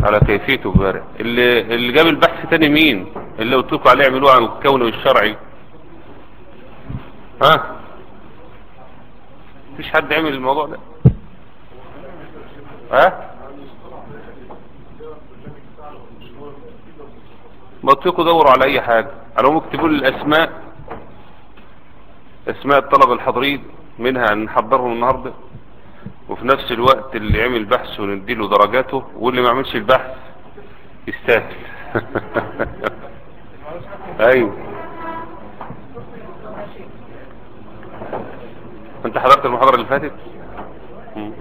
على كيفيته بارع اللي, اللي جاب البحث تاني مين اللي قلت لكم عليه يعملوه عن الكون والشرعي ها مفيش حد عمل الموضوع ده ها ما قلت لكم دوروا على اي حاجة على هم اكتبوا لي الاسماء اسماء الطلبة الحاضرين منها نحضرهم النهاردة وفي نفس الوقت اللي عمل بحث ونديله درجاته واللي ما عملش البحث يستاهل ايوه انت حضرت المحاضرة اللي فاتت مم.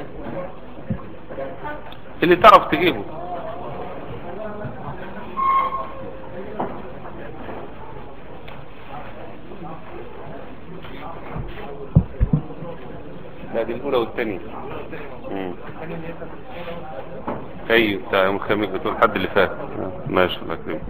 اللي تعرف تجيبه لا دي الاولى والثانية مم. ايوه بتاع يوم الخميس بتقول الحد اللي فات آه، ماشي الله يكرمك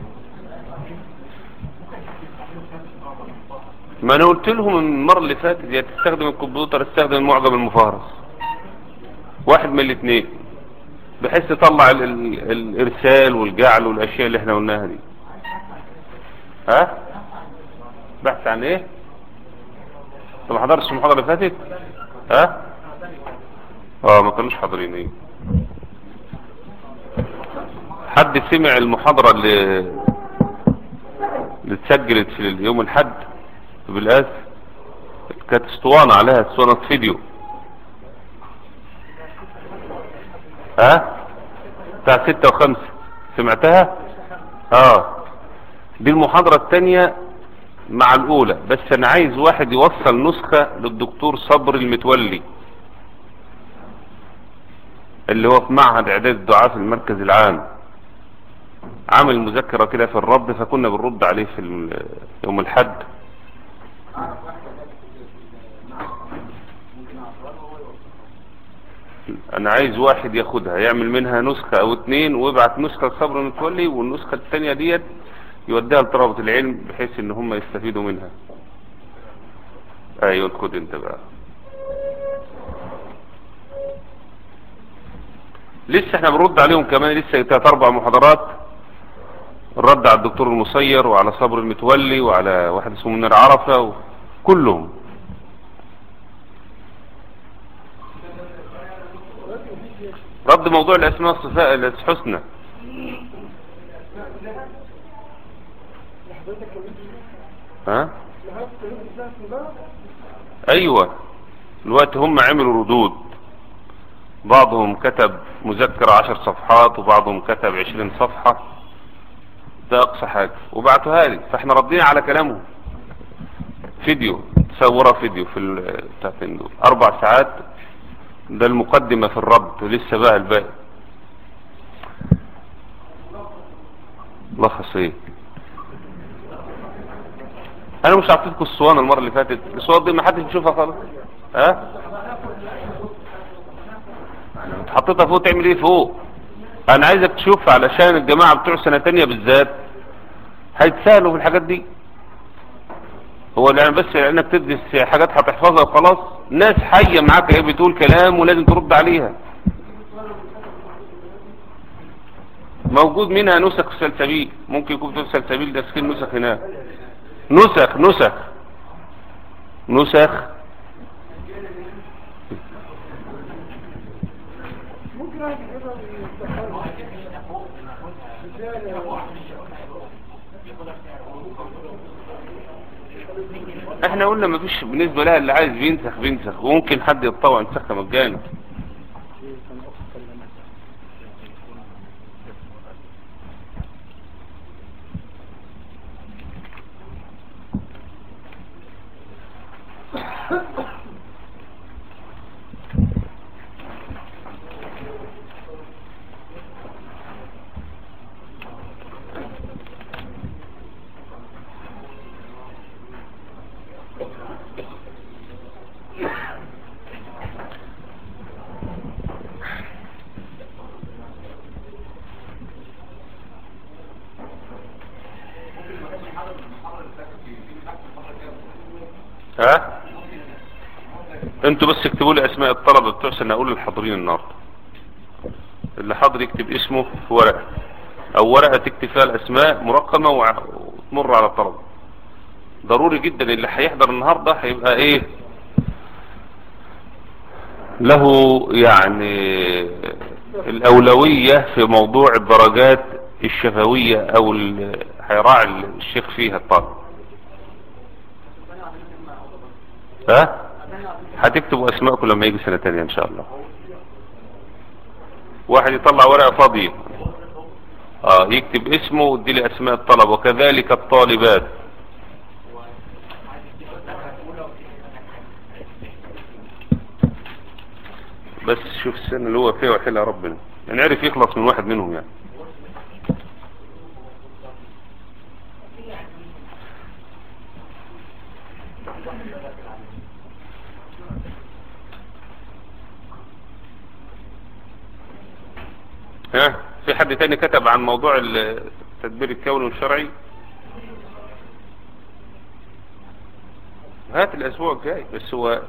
ما انا قلت لهم المرة اللي فاتت يا تستخدم الكمبيوتر استخدم المعجم المفهرس واحد من الاثنين بحيث تطلع ال ال الارسال والجعل والاشياء اللي احنا قلناها دي ها بحث عن ايه انت ما حضرتش المحاضرة اللي فاتت ها اه ما كانوش حاضرين ايه حد سمع المحاضرة اللي اللي اتسجلت في اليوم الحد بالاس كانت اسطوانة عليها اسطوانة فيديو ها بتاع ستة وخمسة سمعتها اه دي المحاضرة التانية مع الاولى بس انا عايز واحد يوصل نسخة للدكتور صبر المتولي اللي هو في معهد اعداد الدعاء في المركز العام عامل مذكرة كده في الرد فكنا بنرد عليه في ال- يوم الحد انا عايز واحد ياخدها يعمل منها نسخة او اتنين ويبعت نسخة لصبر المتولي والنسخة التانية ديت يوديها لطلبة العلم بحيث ان هم يستفيدوا منها ايوه الكود انت بقى لسه احنا بنرد عليهم كمان لسه تلات اربع محاضرات الرد على الدكتور المصير وعلى صبر المتولي وعلى واحد اسمه منير عرفة كلهم رد موضوع الاسماء الصفاء الحسنى ها ايوه الوقت هم عملوا ردود بعضهم كتب مذكرة عشر صفحات وبعضهم كتب عشرين صفحة ده اقصى حاجة وبعتوها لي فاحنا ردينا على كلامهم فيديو تصورها فيديو في ال- بتاعتين دول اربع ساعات ده المقدمة في الرد ولسه بقى الباقي لخص ايه انا مش عطيتكم الصوان المرة اللي فاتت الصوان دي ما حدش بيشوفها خالص ها انت حطيتها فوق تعمل ايه فوق انا عايزك تشوف علشان الجماعة بتوع سنة تانية بالذات هيتسهلوا في الحاجات دي هو يعني بس انك تدرس حاجات هتحفظها وخلاص ناس حية معاك ايه بتقول كلام ولازم ترد عليها موجود منها نسخ في سلسبيل ممكن يكون في سلسبيل ده سكين نسخ هناك نسخ نسخ نسخ احنا قلنا مفيش بالنسبة لها اللي عايز بينسخ بينسخ وممكن حد يتطوع ينسخها مجانا ها انتوا بس اكتبوا لي اسماء الطلبة بتوع سنة اقول الحاضرين النهارده اللي حاضر يكتب اسمه في ورقة او ورقة تكتب فيها الاسماء مرقمة وتمر على الطلبة ضروري جدا اللي هيحضر النهاردة هيبقى ايه له يعني الاولوية في موضوع الدرجات الشفوية او هيراعي الشيخ فيها الطالب ها هتكتبوا اسماءكم لما يجي سنة تانية ان شاء الله واحد يطلع ورقة فاضية اه يكتب اسمه ويدي لي اسماء الطلب وكذلك الطالبات بس شوف السنة اللي هو فيها وحلها ربنا يعني عرف يخلص من واحد منهم يعني ها في حد تاني كتب عن موضوع التدبير الكوني والشرعي هات الاسبوع الجاي بس هو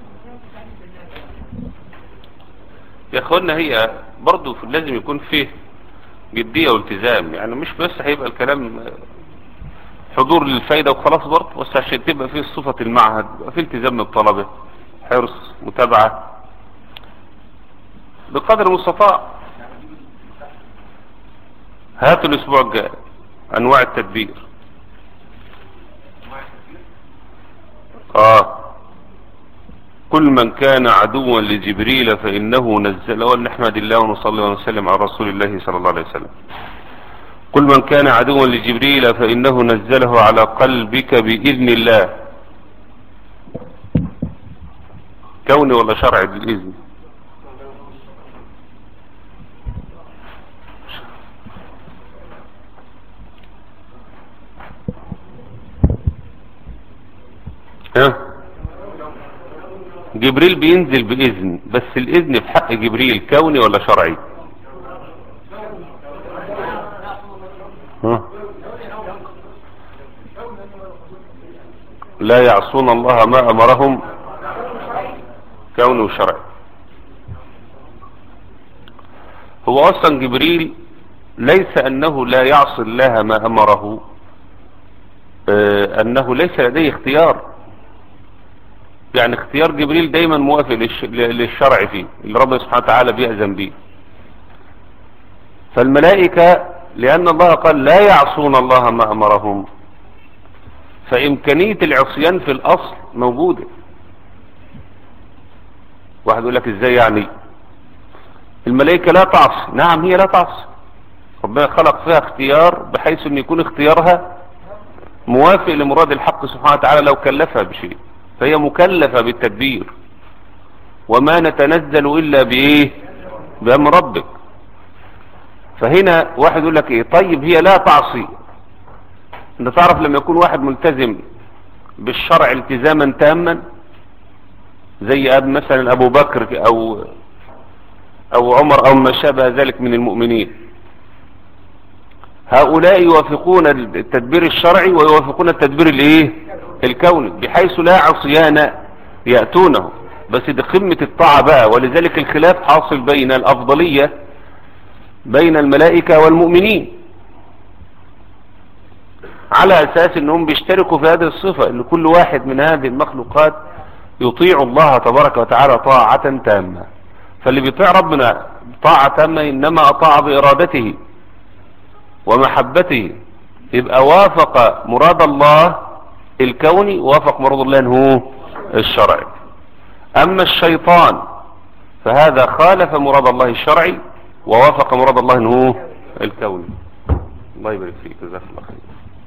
يا اخوانا هي برضو لازم يكون فيه جدية والتزام يعني مش بس هيبقى الكلام حضور للفايدة وخلاص برضو بس عشان تبقى فيه صفة المعهد يبقى فيه التزام من الطلبة حرص متابعة بقدر المستطاع هاتوا الاسبوع الجاي انواع التدبير اه كل من كان عدوا لجبريل فإنه نزل ونحمد الله ونصلي ونسلم على رسول الله صلى الله عليه وسلم كل من كان عدوا لجبريل فإنه نزله على قلبك بإذن الله كوني ولا شرعي بالإذن ها جبريل بينزل بإذن بس الإذن في حق جبريل كوني ولا شرعي ها لا يعصون الله ما أمرهم كوني وشرعي هو أصلا جبريل ليس أنه لا يعصي الله ما أمره آه أنه ليس لديه اختيار يعني اختيار جبريل دايما موافق للشرع فيه اللي ربنا سبحانه وتعالى بيأذن به فالملائكة لأن الله قال لا يعصون الله ما أمرهم فإمكانية العصيان في الأصل موجودة واحد يقول لك ازاي يعني الملائكة لا تعصي نعم هي لا تعصي ربنا خلق فيها اختيار بحيث ان يكون اختيارها موافق لمراد الحق سبحانه وتعالى لو كلفها بشيء فهي مكلفة بالتدبير وما نتنزل إلا بإيه بأمر ربك فهنا واحد يقول لك إيه طيب هي لا تعصي انت تعرف لما يكون واحد ملتزم بالشرع التزاما تاما زي أب مثلا أبو بكر أو أو عمر أو ما شابه ذلك من المؤمنين هؤلاء يوافقون التدبير الشرعي ويوافقون التدبير الايه الكوني بحيث لا عصيان يأتونه بس دي قمة الطاعة بقى ولذلك الخلاف حاصل بين الأفضلية بين الملائكة والمؤمنين على أساس أنهم بيشتركوا في هذه الصفة أن كل واحد من هذه المخلوقات يطيع الله تبارك وتعالى طاعة تامة فاللي بيطيع ربنا طاعة تامة إنما أطاع بإرادته ومحبته يبقى وافق مراد الله الكوني وافق مراد الله هو الشرعي اما الشيطان فهذا خالف مراد الله الشرعي ووافق مراد الله هو الكوني الله يبارك فيك جزاك الله خير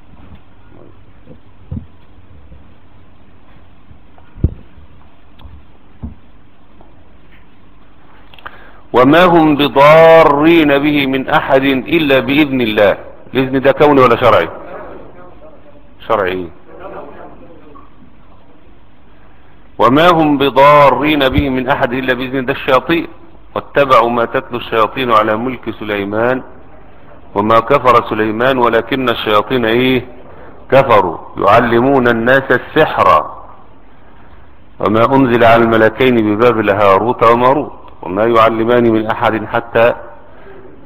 وما هم بضارين به من احد الا باذن الله الاذن ده كوني ولا شرعي شرعي وما هم بضارين به من احد الا باذن ده الشياطين واتبعوا ما تتلو الشياطين على ملك سليمان وما كفر سليمان ولكن الشياطين ايه كفروا يعلمون الناس السحر وما انزل على الملكين ببابل هاروت وماروت وما يعلمان من احد حتى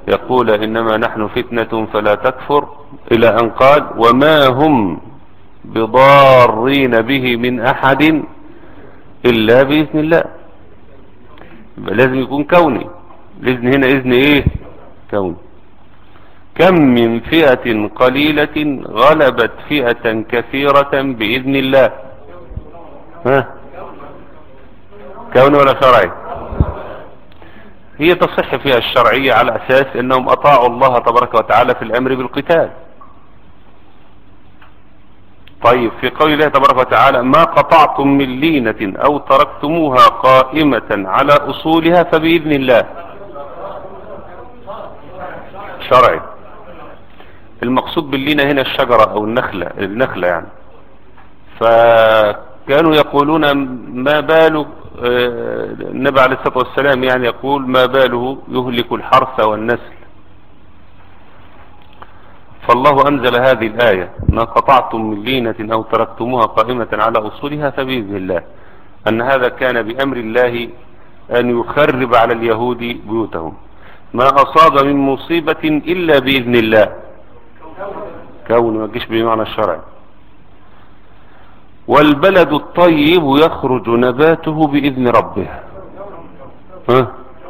يقول إنما نحن فتنة فلا تكفر إلى أن قال وما هم بضارين به من أحد إلا بإذن الله لازم يكون كوني الإذن هنا إذن إيه كوني كم من فئة قليلة غلبت فئة كثيرة بإذن الله ها كوني ولا شرعي هي تصح فيها الشرعية على أساس أنهم أطاعوا الله تبارك وتعالى في الأمر بالقتال طيب في قول الله تبارك وتعالى ما قطعتم من لينة أو تركتموها قائمة على أصولها فبإذن الله شرعي المقصود باللينة هنا الشجرة أو النخلة النخلة يعني فكانوا يقولون ما بال النبي عليه الصلاة والسلام يعني يقول ما باله يهلك الحرث والنسل فالله أنزل هذه الآية ما قطعتم من لينة أو تركتموها قائمة على أصولها فبإذن الله أن هذا كان بأمر الله أن يخرب على اليهود بيوتهم ما أصاب من مصيبة إلا بإذن الله كون ما تجيش بمعنى الشرع والبلد الطيب يخرج نباته بإذن ربه ها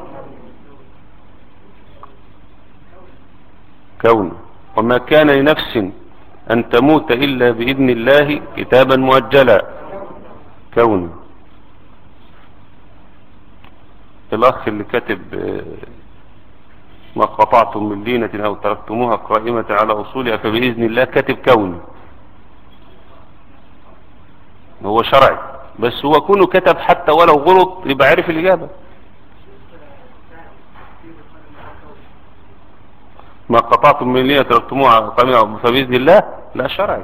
كون وما كان لنفس أن تموت إلا بإذن الله كتابا مؤجلا كون الأخ اللي كتب ما قطعتم من لينة أو تركتموها قائمة على أصولها فبإذن الله كاتب كوني هو شرعي بس هو كونه كتب حتى ولو غلط يبقى عرف الإجابة ما قطعتم من لينة تركتموها قائمة فبإذن الله لا شرعي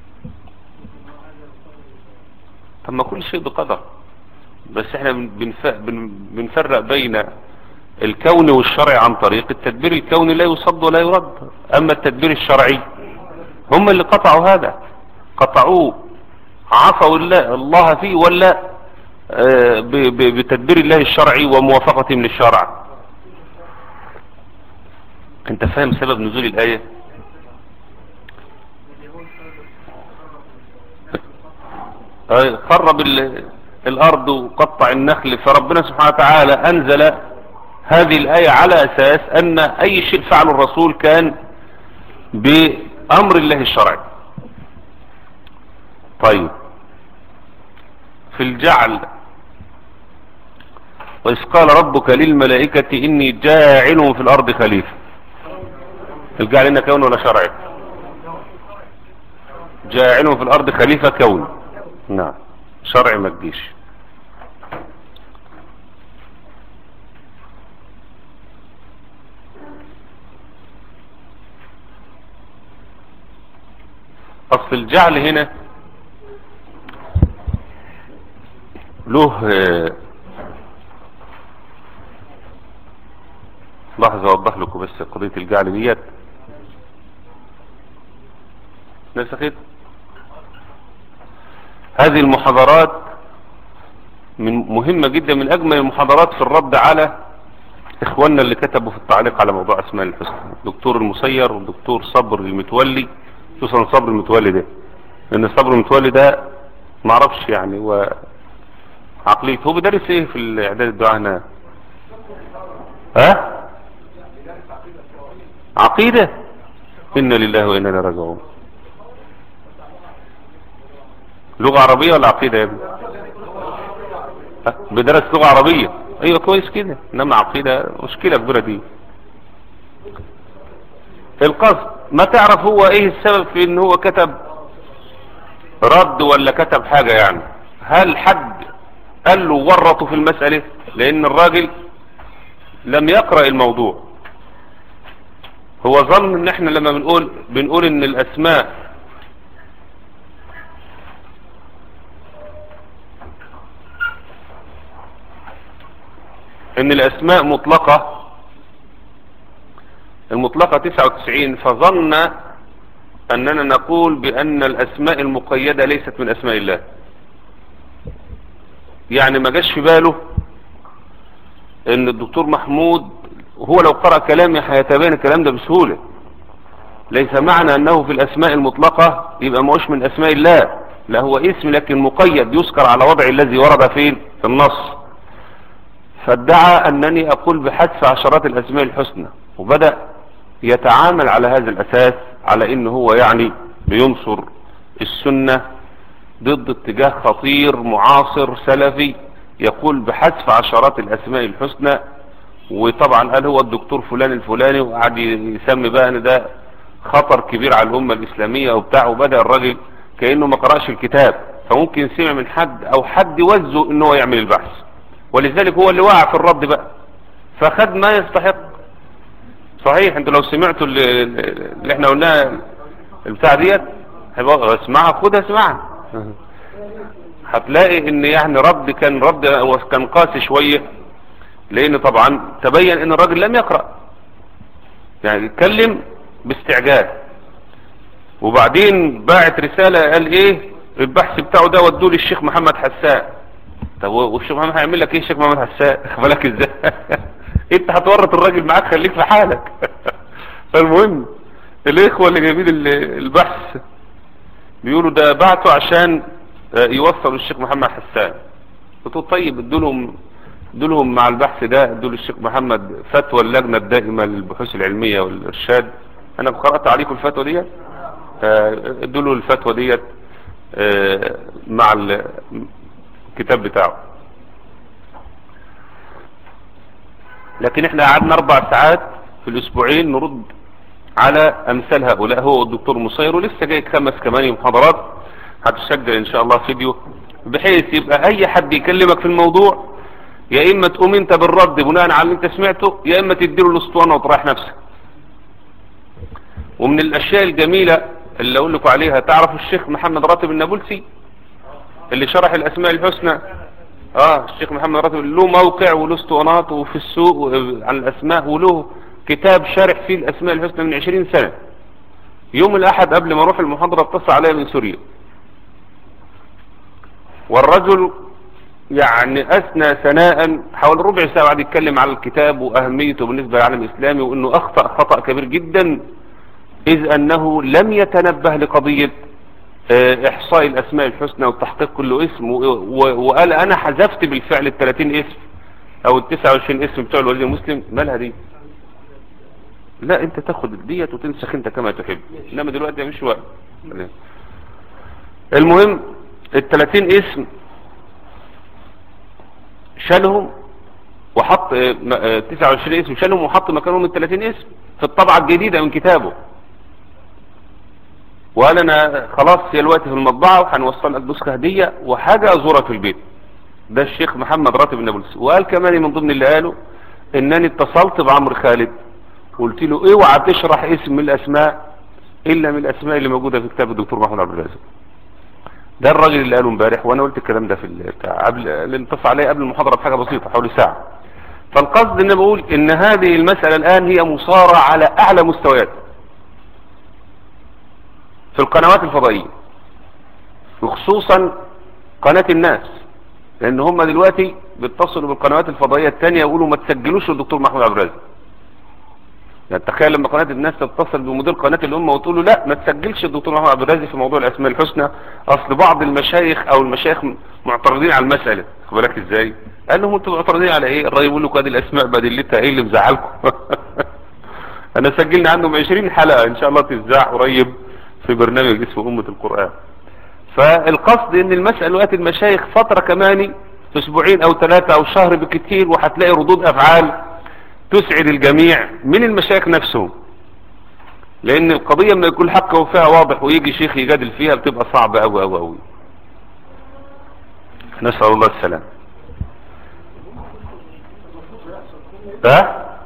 طب ما كل شيء بقدر بس احنا بنفرق بين الكون والشرع عن طريق التدبير الكوني لا يصد ولا يرد اما التدبير الشرعي هم اللي قطعوا هذا قطعوه عصوا الله, الله فيه ولا آه بتدبير الله الشرعي وموافقته من الشرع انت فاهم سبب نزول الآية خرب الارض وقطع النخل فربنا سبحانه وتعالى انزل هذه الآية على أساس أن أي شيء فعله الرسول كان بأمر الله الشرعي طيب في الجعل وإذ قال ربك للملائكة إني جاعل في الأرض خليفة الجعل إن كون ولا شرعي جاعل في الأرض خليفة كون نعم شرعي ما تجيش اصل الجعل هنا له لحظة اوضح لكم بس قضية الجعل ديت نسخت هذه المحاضرات من مهمة جدا من اجمل المحاضرات في الرد على اخواننا اللي كتبوا في التعليق على موضوع اسماء الحسنى دكتور المسير والدكتور صبر المتولي خصوصا صبر المتولي ده لان صبر المتولي ده معرفش يعني و عقليته هو بيدرس ايه في الاعداد الدعاء هنا ها عقيدة انا لله وانا اليه راجعون لغة عربية ولا عقيدة يا ابني بدرس لغة عربية ايوه كويس كده انما عقيدة مشكلة كبيرة دي القصد ما تعرف هو ايه السبب في ان هو كتب رد ولا كتب حاجة يعني هل حد قال له ورطوا في المسألة لان الراجل لم يقرأ الموضوع هو ظن ان احنا لما بنقول بنقول ان الاسماء ان الاسماء مطلقة المطلقة 99 فظن اننا نقول بان الاسماء المقيدة ليست من اسماء الله يعني ما جاش في باله ان الدكتور محمود وهو لو قرأ كلامي هيتبين الكلام ده بسهولة ليس معنى انه في الاسماء المطلقة يبقى مش من اسماء الله لا هو اسم لكن مقيد يذكر على وضع الذي ورد فين في النص فادعى انني اقول بحذف عشرات الاسماء الحسنى وبدأ يتعامل على هذا الاساس على انه هو يعني بينصر السنة ضد اتجاه خطير معاصر سلفي يقول بحذف عشرات الاسماء الحسنى وطبعا قال هو الدكتور فلان الفلاني وقعد يسمي بقى ان ده خطر كبير على الامة الاسلامية وبتاع وبدأ الراجل كأنه ما قرأش الكتاب فممكن سمع من حد او حد وزه ان هو يعمل البحث ولذلك هو اللي وقع في الرد بقى فخد ما يستحق صحيح انتوا لو سمعتوا اللي, اللي احنا قلناه البتاع ديت هيبقى اسمعها خدها اسمعها هتلاقي ان يعني رد كان رد كان قاسي شوية لان طبعا تبين ان الراجل لم يقرأ يعني اتكلم باستعجال وبعدين باعت رسالة قال ايه البحث بتاعه ده ودوه للشيخ محمد حسان طب والشيخ محمد هيعمل لك ايه الشيخ محمد حسان بالك ازاي انت هتورط الراجل معاك خليك في حالك فالمهم الاخوة اللي جايبين البحث بيقولوا ده بعته عشان يوصلوا الشيخ محمد حسان قلت له طيب ادولهم ادولهم مع البحث ده ادوا الشيخ محمد فتوى اللجنة الدائمة للبحوث العلمية والارشاد انا قرأت عليكم الفتوى ديت ادوا له الفتوى ديت مع الكتاب بتاعه لكن احنا قعدنا اربع ساعات في الاسبوعين نرد على امثال هؤلاء هو الدكتور مصير ولسه جاي خمس كمان محاضرات هتسجل ان شاء الله فيديو بحيث يبقى اي حد يكلمك في الموضوع يا اما تقوم انت بالرد بناء على اللي انت سمعته يا اما تديله الاسطوانة وتريح نفسك ومن الاشياء الجميلة اللي اقول لكم عليها تعرفوا الشيخ محمد راتب النابلسي اللي شرح الاسماء الحسنى اه الشيخ محمد راتب له موقع وله اسطوانات وفي السوق عن الاسماء وله كتاب شارح فيه الاسماء الحسنى من عشرين سنة يوم الاحد قبل ما اروح المحاضرة اتصل عليا من سوريا والرجل يعني اثنى ثناء حوالي ربع ساعة بعد يتكلم على الكتاب واهميته بالنسبة للعالم الاسلامي وانه اخطأ خطأ كبير جدا اذ انه لم يتنبه لقضية احصاء الاسماء الحسنى والتحقيق كل اسم وقال انا حذفت بالفعل ال 30 اسم او ال 29 اسم بتوع الوليد المسلم مالها دي لا انت تاخد ديت وتنسخ انت كما تحب انما دلوقتي مش وقت المهم ال 30 اسم شالهم وحط 29 اسم شالهم وحط مكانهم ال 30 اسم في الطبعة الجديدة من كتابه وقال انا خلاص هي الوقت في المطبعة وهنوصل لك نسخة هدية وحاجة ازورك في البيت ده الشيخ محمد راتب النابلسي وقال كمان من ضمن اللي قاله انني اتصلت بعمر خالد قلت له اوعى تشرح اسم من الاسماء الا من الاسماء اللي موجودة في كتاب الدكتور محمد عبد الرازق ده الراجل اللي قاله امبارح وانا قلت الكلام ده في بتاع قبل اللي انتص عليه قبل المحاضرة بحاجة بسيطة حوالي ساعة فالقصد ان بقول ان هذه المسألة الان هي مصارعة على اعلى مستويات في القنوات الفضائية وخصوصا قناة الناس لان هم دلوقتي بيتصلوا بالقنوات الفضائية التانية يقولوا ما تسجلوش للدكتور محمود عبد الرازق يعني تخيل لما قناة الناس تتصل بمدير قناة الأمة وتقول له لا ما تسجلش الدكتور محمد عبد الرازق في موضوع الأسماء الحسنى أصل بعض المشايخ أو المشايخ معترضين على المسألة خد بالك إزاي قال لهم أنتوا معترضين على إيه الراجل يقول لكم هذه الأسماء بأدلتها إيه اللي مزعلكم أنا سجلنا عنهم 20 حلقة إن شاء الله تذاع قريب في برنامج اسمه أمة القرآن فالقصد ان المسألة وقت المشايخ فترة كمان اسبوعين او ثلاثة او شهر بكتير وهتلاقي ردود افعال تسعد الجميع من المشايخ نفسهم لان القضية ما يكون حق وفيها واضح ويجي شيخ يجادل فيها بتبقى صعبة اوي اوي اوي نسأل الله السلام ها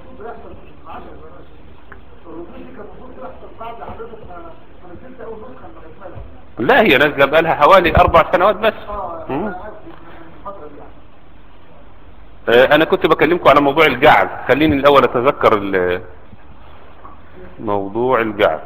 لا هي نازله بقالها حوالي اربع سنوات بس مم. آه انا كنت بكلمكم على موضوع الجعل خليني الاول اتذكر موضوع الجعل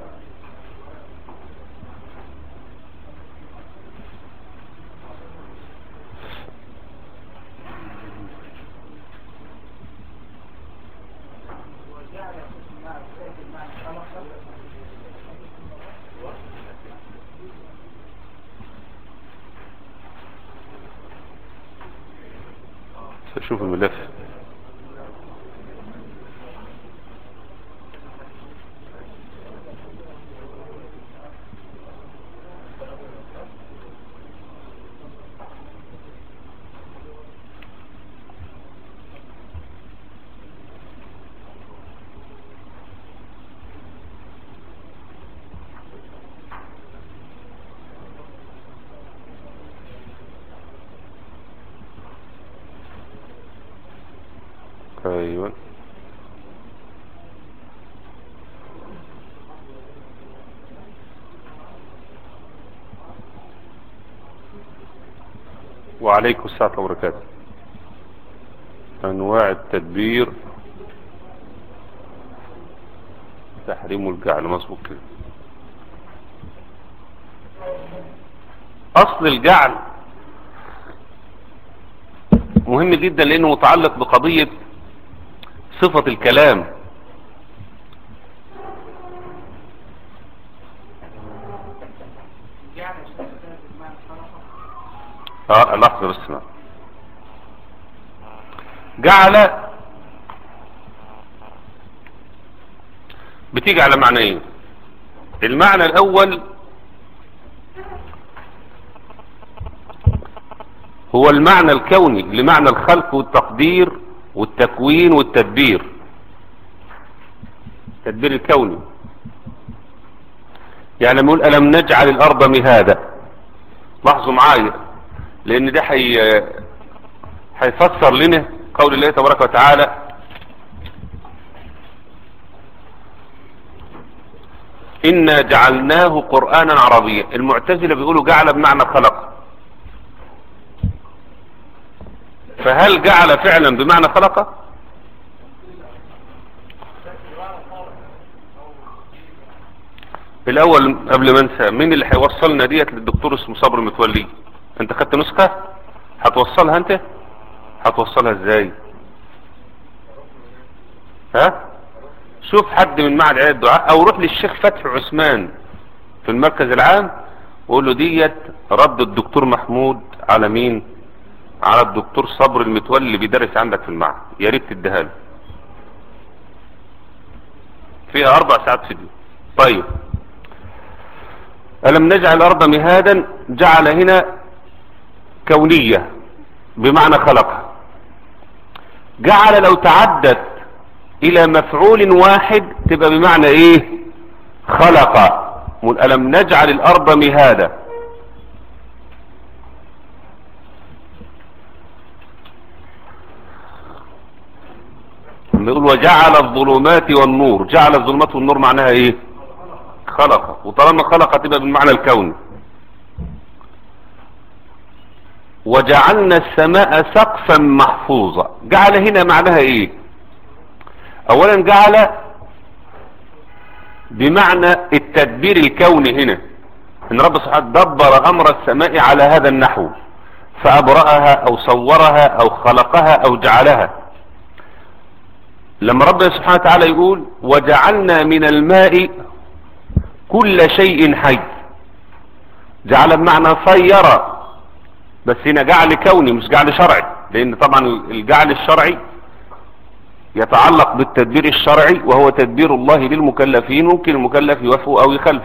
شوف الملف ايوه وعليكم السلام وبركاته انواع التدبير تحريم الجعل مظبوط كده اصل الجعل مهم جدا لانه متعلق بقضية صفة الكلام اه لحظة بس ما. جعل بتيجي على معنيين المعنى الاول هو المعنى الكوني لمعنى الخلق والتقدير والتكوين والتدبير التدبير الكوني يعني لما يقول ألم نجعل الأرض مهادا لاحظوا معايا لأن ده حي... هيفسر لنا قول الله تبارك وتعالى إنا جعلناه قرآنا عربيا المعتزلة بيقولوا جعل بمعنى خلق فهل جعل فعلا بمعنى خلقه الاول قبل ما انسى مين اللي هيوصلنا ديت للدكتور اسمه صبر متولي انت خدت نسخة هتوصلها انت هتوصلها ازاي ها شوف حد من معهد عيادة الدعاء او روح للشيخ فتحي عثمان في المركز العام وقول له ديت رد الدكتور محمود على مين على الدكتور صبر المتولي اللي بيدرس عندك في المعهد يا ريت تديها له فيها اربع ساعات فيديو طيب ألم نجعل الأرض مهادا جعل هنا كونية بمعنى خلقها جعل لو تعدت إلى مفعول واحد تبقى بمعنى إيه خلق ألم نجعل الأرض مهادا نقول وجعل الظلمات والنور جعل الظلمات والنور معناها ايه خلق وطالما خلق تبقى بالمعنى الكوني وجعلنا السماء سقفا محفوظا جعل هنا معناها ايه اولا جعل بمعنى التدبير الكوني هنا ان رب سبحانه دبر امر السماء على هذا النحو فابرأها او صورها او خلقها او جعلها لما ربنا سبحانه وتعالى يقول وجعلنا من الماء كل شيء حي جعل بمعنى صير بس هنا جعل كوني مش جعل شرعي لان طبعا الجعل الشرعي يتعلق بالتدبير الشرعي وهو تدبير الله للمكلفين ممكن المكلف يوافق او يخلف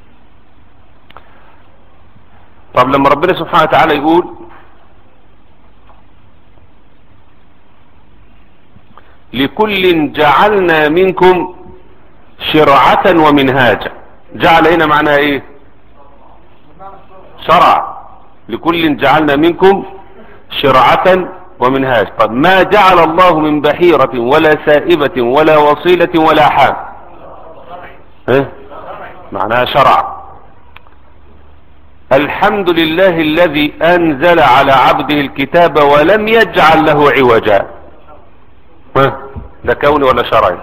طب لما ربنا سبحانه وتعالى يقول لكل جعلنا منكم شرعة ومنهاجا جعل هنا معناها ايه شرع لكل جعلنا منكم شرعة ومنهاج طب ما جعل الله من بحيرة ولا سائبة ولا وصيلة ولا حام اه؟ معناها شرع الحمد لله الذي انزل على عبده الكتاب ولم يجعل له عوجا اه؟ ده كوني ولا شرعي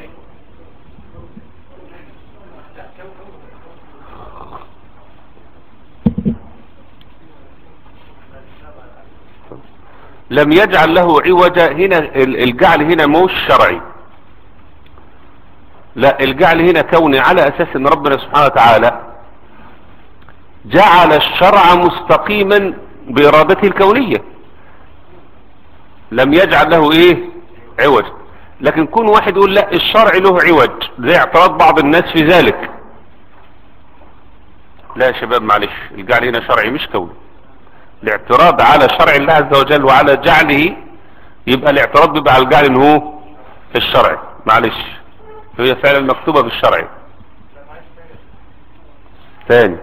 لم يجعل له عوجا هنا الجعل هنا مش شرعي لا الجعل هنا كوني على اساس ان ربنا سبحانه وتعالى جعل الشرع مستقيما بارادته الكونية لم يجعل له ايه عوج لكن كون واحد يقول لا الشرع له عوج زي اعتراض بعض الناس في ذلك لا يا شباب معلش الجعل هنا شرعي مش كوني الاعتراض على شرع الله عز وجل وعلى جعله يبقى الاعتراض بيبقى على الجعل ان هو الشرعي معلش هي فعلا مكتوبة في الشرع ثاني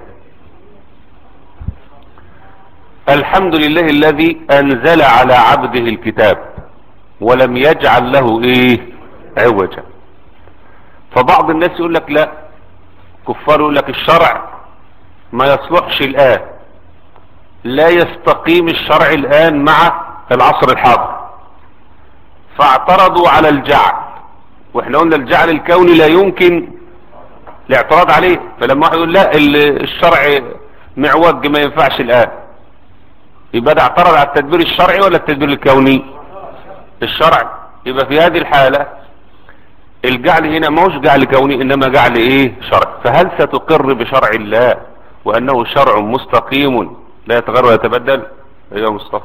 الحمد لله الذي انزل على عبده الكتاب ولم يجعل له ايه عوجا فبعض الناس يقول لك لا كفار يقول لك الشرع ما يصلحش الان لا يستقيم الشرع الان مع العصر الحاضر فاعترضوا على الجعل واحنا قلنا الجعل الكوني لا يمكن الاعتراض عليه فلما واحد يقول لا الشرع معوج ما ينفعش الان يبقى ده اعترض على التدبير الشرعي ولا التدبير الكوني الشرعي يبقى في هذه الحالة الجعل هنا ما هوش جعل كوني انما جعل ايه شرع فهل ستقر بشرع الله وانه شرع مستقيم لا يتغير ولا يتبدل ايها مصطفى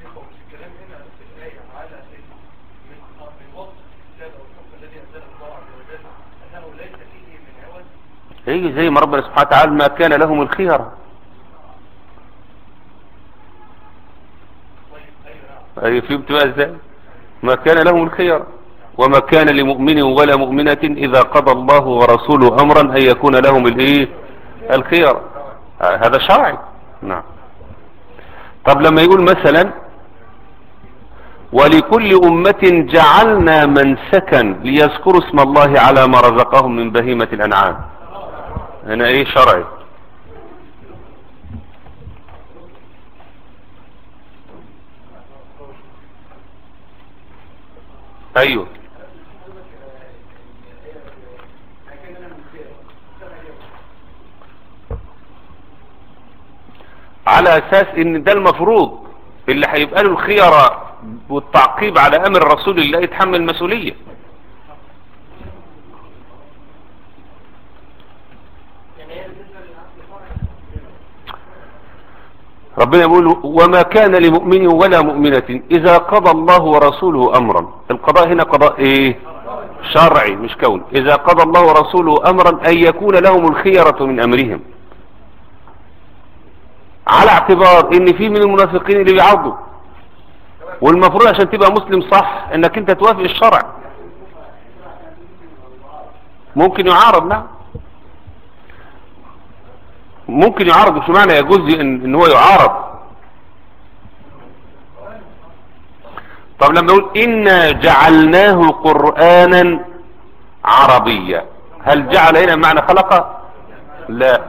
هي زي ما ربنا سبحانه وتعالى ما كان لهم الخيرة اي فهمت بقى ازاي ما كان لهم الخيرة وما كان لمؤمن ولا مؤمنة اذا قضى الله ورسوله امرا ان يكون لهم الايه الخيرة هذا شرعي نعم طب لما يقول مثلا ولكل أمة جعلنا منسكا ليذكروا اسم الله على ما رزقهم من بهيمة الأنعام هنا ايه شرعي ايوه على اساس ان ده المفروض اللي هيبقى له الخيرة والتعقيب على امر رسول الله يتحمل المسؤولية ربنا يقول وما كان لمؤمن ولا مؤمنة اذا قضى الله ورسوله امرا القضاء هنا قضاء ايه شرعي مش كون اذا قضى الله ورسوله امرا ان يكون لهم الخيرة من امرهم على اعتبار ان في من المنافقين اللي بيعرضوا والمفروض عشان تبقى مسلم صح انك انت توافق الشرع ممكن يعارض نعم ممكن يعارض مش معنى يجوز ان, إن هو يعارض طب لما يقول إنا جعلناه قرآنا عربيا هل جعل هنا معنى خلقه لا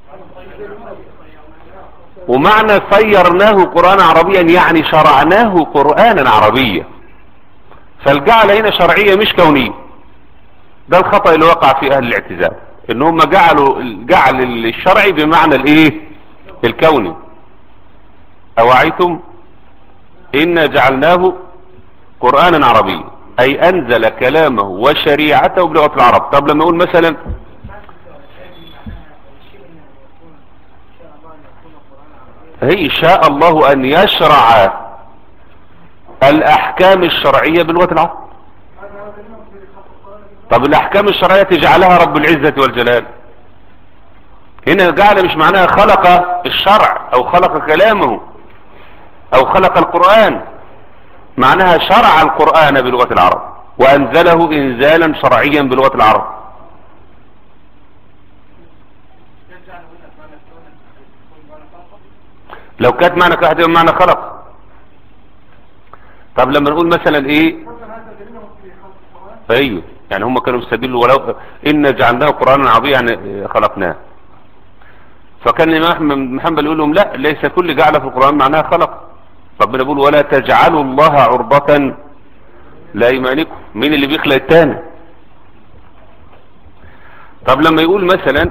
ومعنى صيرناه قرآنا عربيا يعني شرعناه قرآنا عربيا فالجعل هنا شرعية مش كونية ده الخطأ اللي وقع في أهل الاعتزال ان هم جعلوا الجعل الشرعي بمعنى الايه الكوني اوعيتم انا جعلناه قرآنا عربيا اي انزل كلامه وشريعته بلغة العرب طب لما يقول مثلا هي شاء الله ان يشرع الاحكام الشرعية بلغة العرب طب الاحكام الشرعية تجعلها رب العزة والجلال هنا جعل مش معناها خلق الشرع او خلق كلامه او خلق القرآن معناها شرع القرآن بلغة العرب وانزله انزالا شرعيا بلغة العرب لو كانت معنى كهدي معنى خلق طب لما نقول مثلا ايه ايوه يعني هم كانوا بيستدلوا ولو إن جعلناه قرآنا عربيا يعني خلقناه فكان الإمام محمد يقول لهم لا ليس كل جعل في القرآن معناها خلق ربنا بيقول ولا تجعلوا الله عرضة لا يمانكم مين اللي بيخلق التاني طب لما يقول مثلا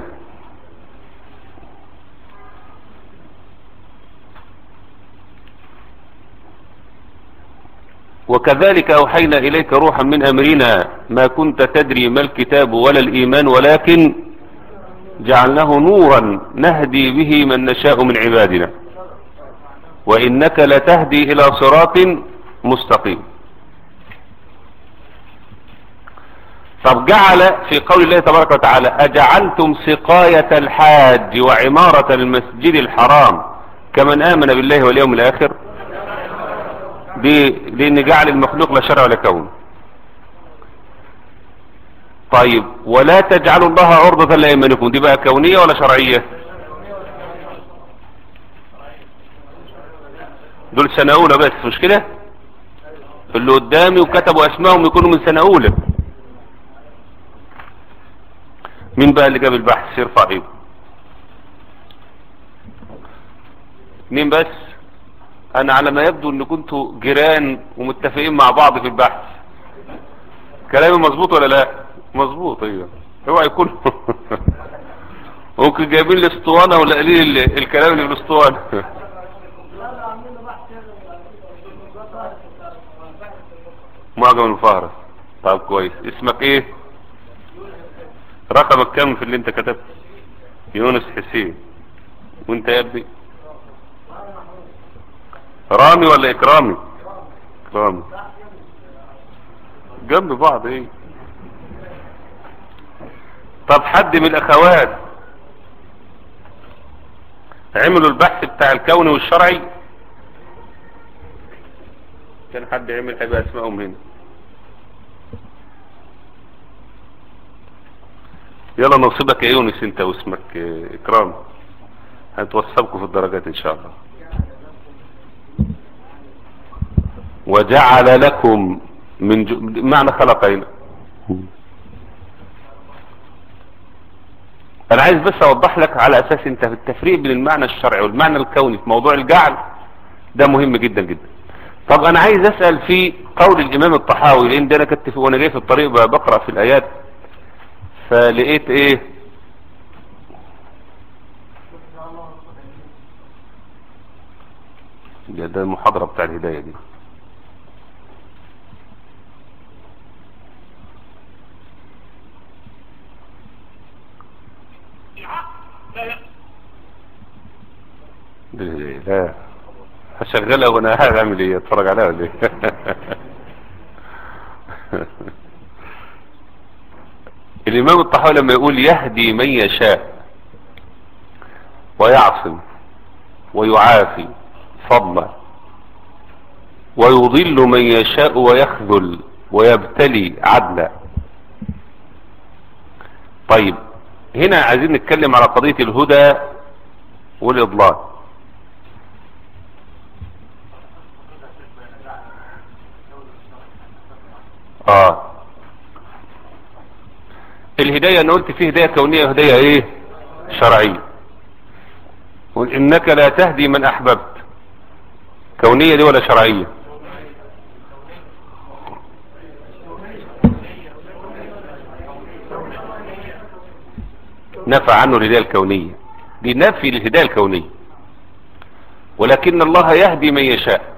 وكذلك أوحينا إليك روحا من أمرنا ما كنت تدري ما الكتاب ولا الإيمان ولكن جعلناه نورا نهدي به من نشاء من عبادنا وإنك لتهدي إلى صراط مستقيم طب جعل في قول الله تبارك وتعالى أجعلتم سقاية الحاج وعمارة المسجد الحرام كمن آمن بالله واليوم الآخر دي لأن جعل المخلوق لا شرع ولا كون طيب ولا تجعلوا الله عرضة لأيمانكم دي بقى كونية ولا شرعية دول سنة أولى بس مش كده اللي قدامي وكتبوا أسمائهم يكونوا من سنة أولى مين بقى اللي جاب البحث يرفع ايده مين بس انا على ما يبدو ان كنتوا جيران ومتفقين مع بعض في البحث كلامي مظبوط ولا لا مظبوط ايوه اوعى يكون ممكن جايبين الاسطوانه ولا قليل الكلام اللي في الاسطوانه معجم المفهرس طب كويس اسمك ايه رقمك كم في اللي انت كتبت يونس حسين وانت يا ابني رامي ولا اكرامي اكرامي جنب بعض ايه طب حد من الاخوات عملوا البحث بتاع الكوني والشرعي كان حد يعمل هيبقى اسمائهم هنا يلا نصيبك يا يونس انت واسمك اكرام هنتوصلكم في الدرجات ان شاء الله وجعل لكم من ج... معنى خلقين انا عايز بس اوضح لك على اساس انت في التفريق بين المعنى الشرعي والمعنى الكوني في موضوع الجعل ده مهم جدا جدا طب انا عايز اسأل في قول الامام الطحاوي لان ده انا كنت وانا جاي في الطريق بقرأ في الايات فلقيت ايه ده, ده المحاضرة بتاع الهداية دي لا هشغلها وانا هعمل ايه اتفرج عليها ولا ايه الامام الطحاوي لما يقول يهدي من يشاء ويعصم ويعافي فضلا ويضل من يشاء ويخذل ويبتلي عدلا طيب هنا عايزين نتكلم على قضية الهدى والإضلال اه الهداية انا قلت فيه هداية كونية وهداية ايه شرعية قل انك لا تهدي من احببت كونية دي ولا شرعية نفى عنه الهداية الكونية دي نفي الهداية الكونية ولكن الله يهدي من يشاء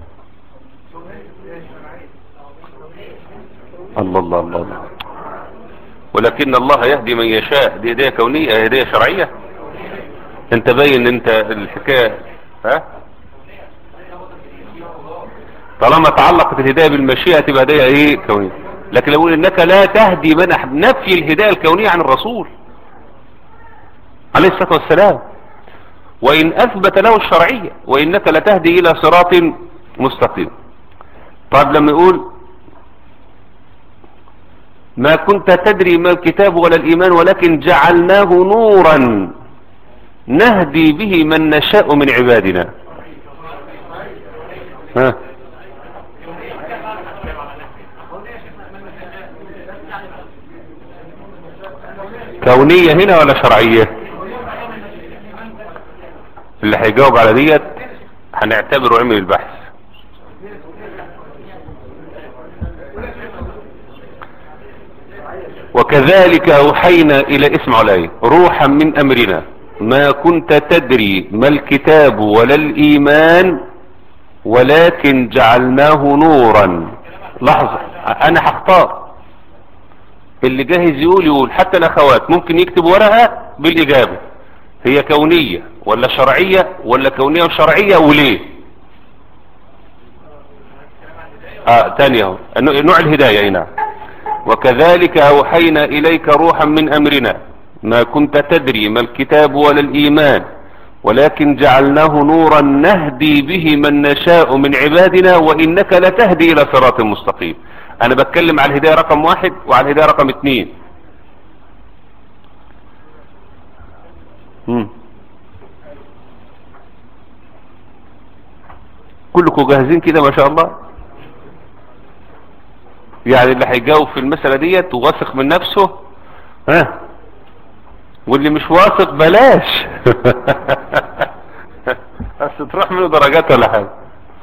الله الله الله, الله. ولكن الله يهدي من يشاء دي هداية كونية هداية شرعية انت باين انت الحكاية ها طالما تعلقت الهداية بالمشيئة تبقى هداية ايه كونية لكن لو انك لا تهدي من احب نفي الهداية الكونية عن الرسول عليه الصلاة والسلام وان اثبت له الشرعية وانك لتهدي الى صراط مستقيم طيب لما يقول ما كنت تدري ما الكتاب ولا الإيمان ولكن جعلناه نورا نهدي به من نشاء من عبادنا ها كونية هنا ولا شرعية اللي هيجاوب على ديت هنعتبره عمل البحث وكذلك أوحينا إلى اسم علي روحا من أمرنا ما كنت تدري ما الكتاب ولا الإيمان ولكن جعلناه نورا لحظة انا هختار اللي جاهز يقول يقول حتى الاخوات ممكن يكتب ورقة بالاجابة هي كونية ولا شرعية ولا كونية وشرعية وليه اه تاني اهو نوع الهداية هنا وكذلك اوحينا اليك روحا من امرنا ما كنت تدري ما الكتاب ولا الايمان ولكن جعلناه نورا نهدي به من نشاء من عبادنا وانك لتهدي الى صراط مستقيم انا بتكلم على الهداية رقم واحد وعلى الهداية رقم اتنين مم. كلكم جاهزين كده ما شاء الله يعني اللي هيجاوب في المسألة ديت وواثق من نفسه ها واللي مش واثق بلاش بس تروح منه درجات ولا حاجة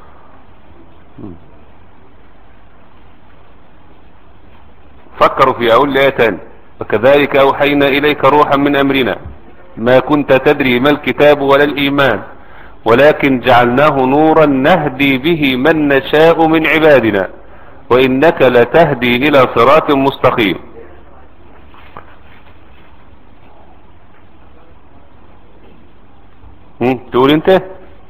فكروا في اقول لي ايه تاني وكذلك اوحينا اليك روحا من امرنا ما كنت تدري ما الكتاب ولا الايمان ولكن جعلناه نورا نهدي به من نشاء من عبادنا وانك لتهدي الى صراط مستقيم تقول انت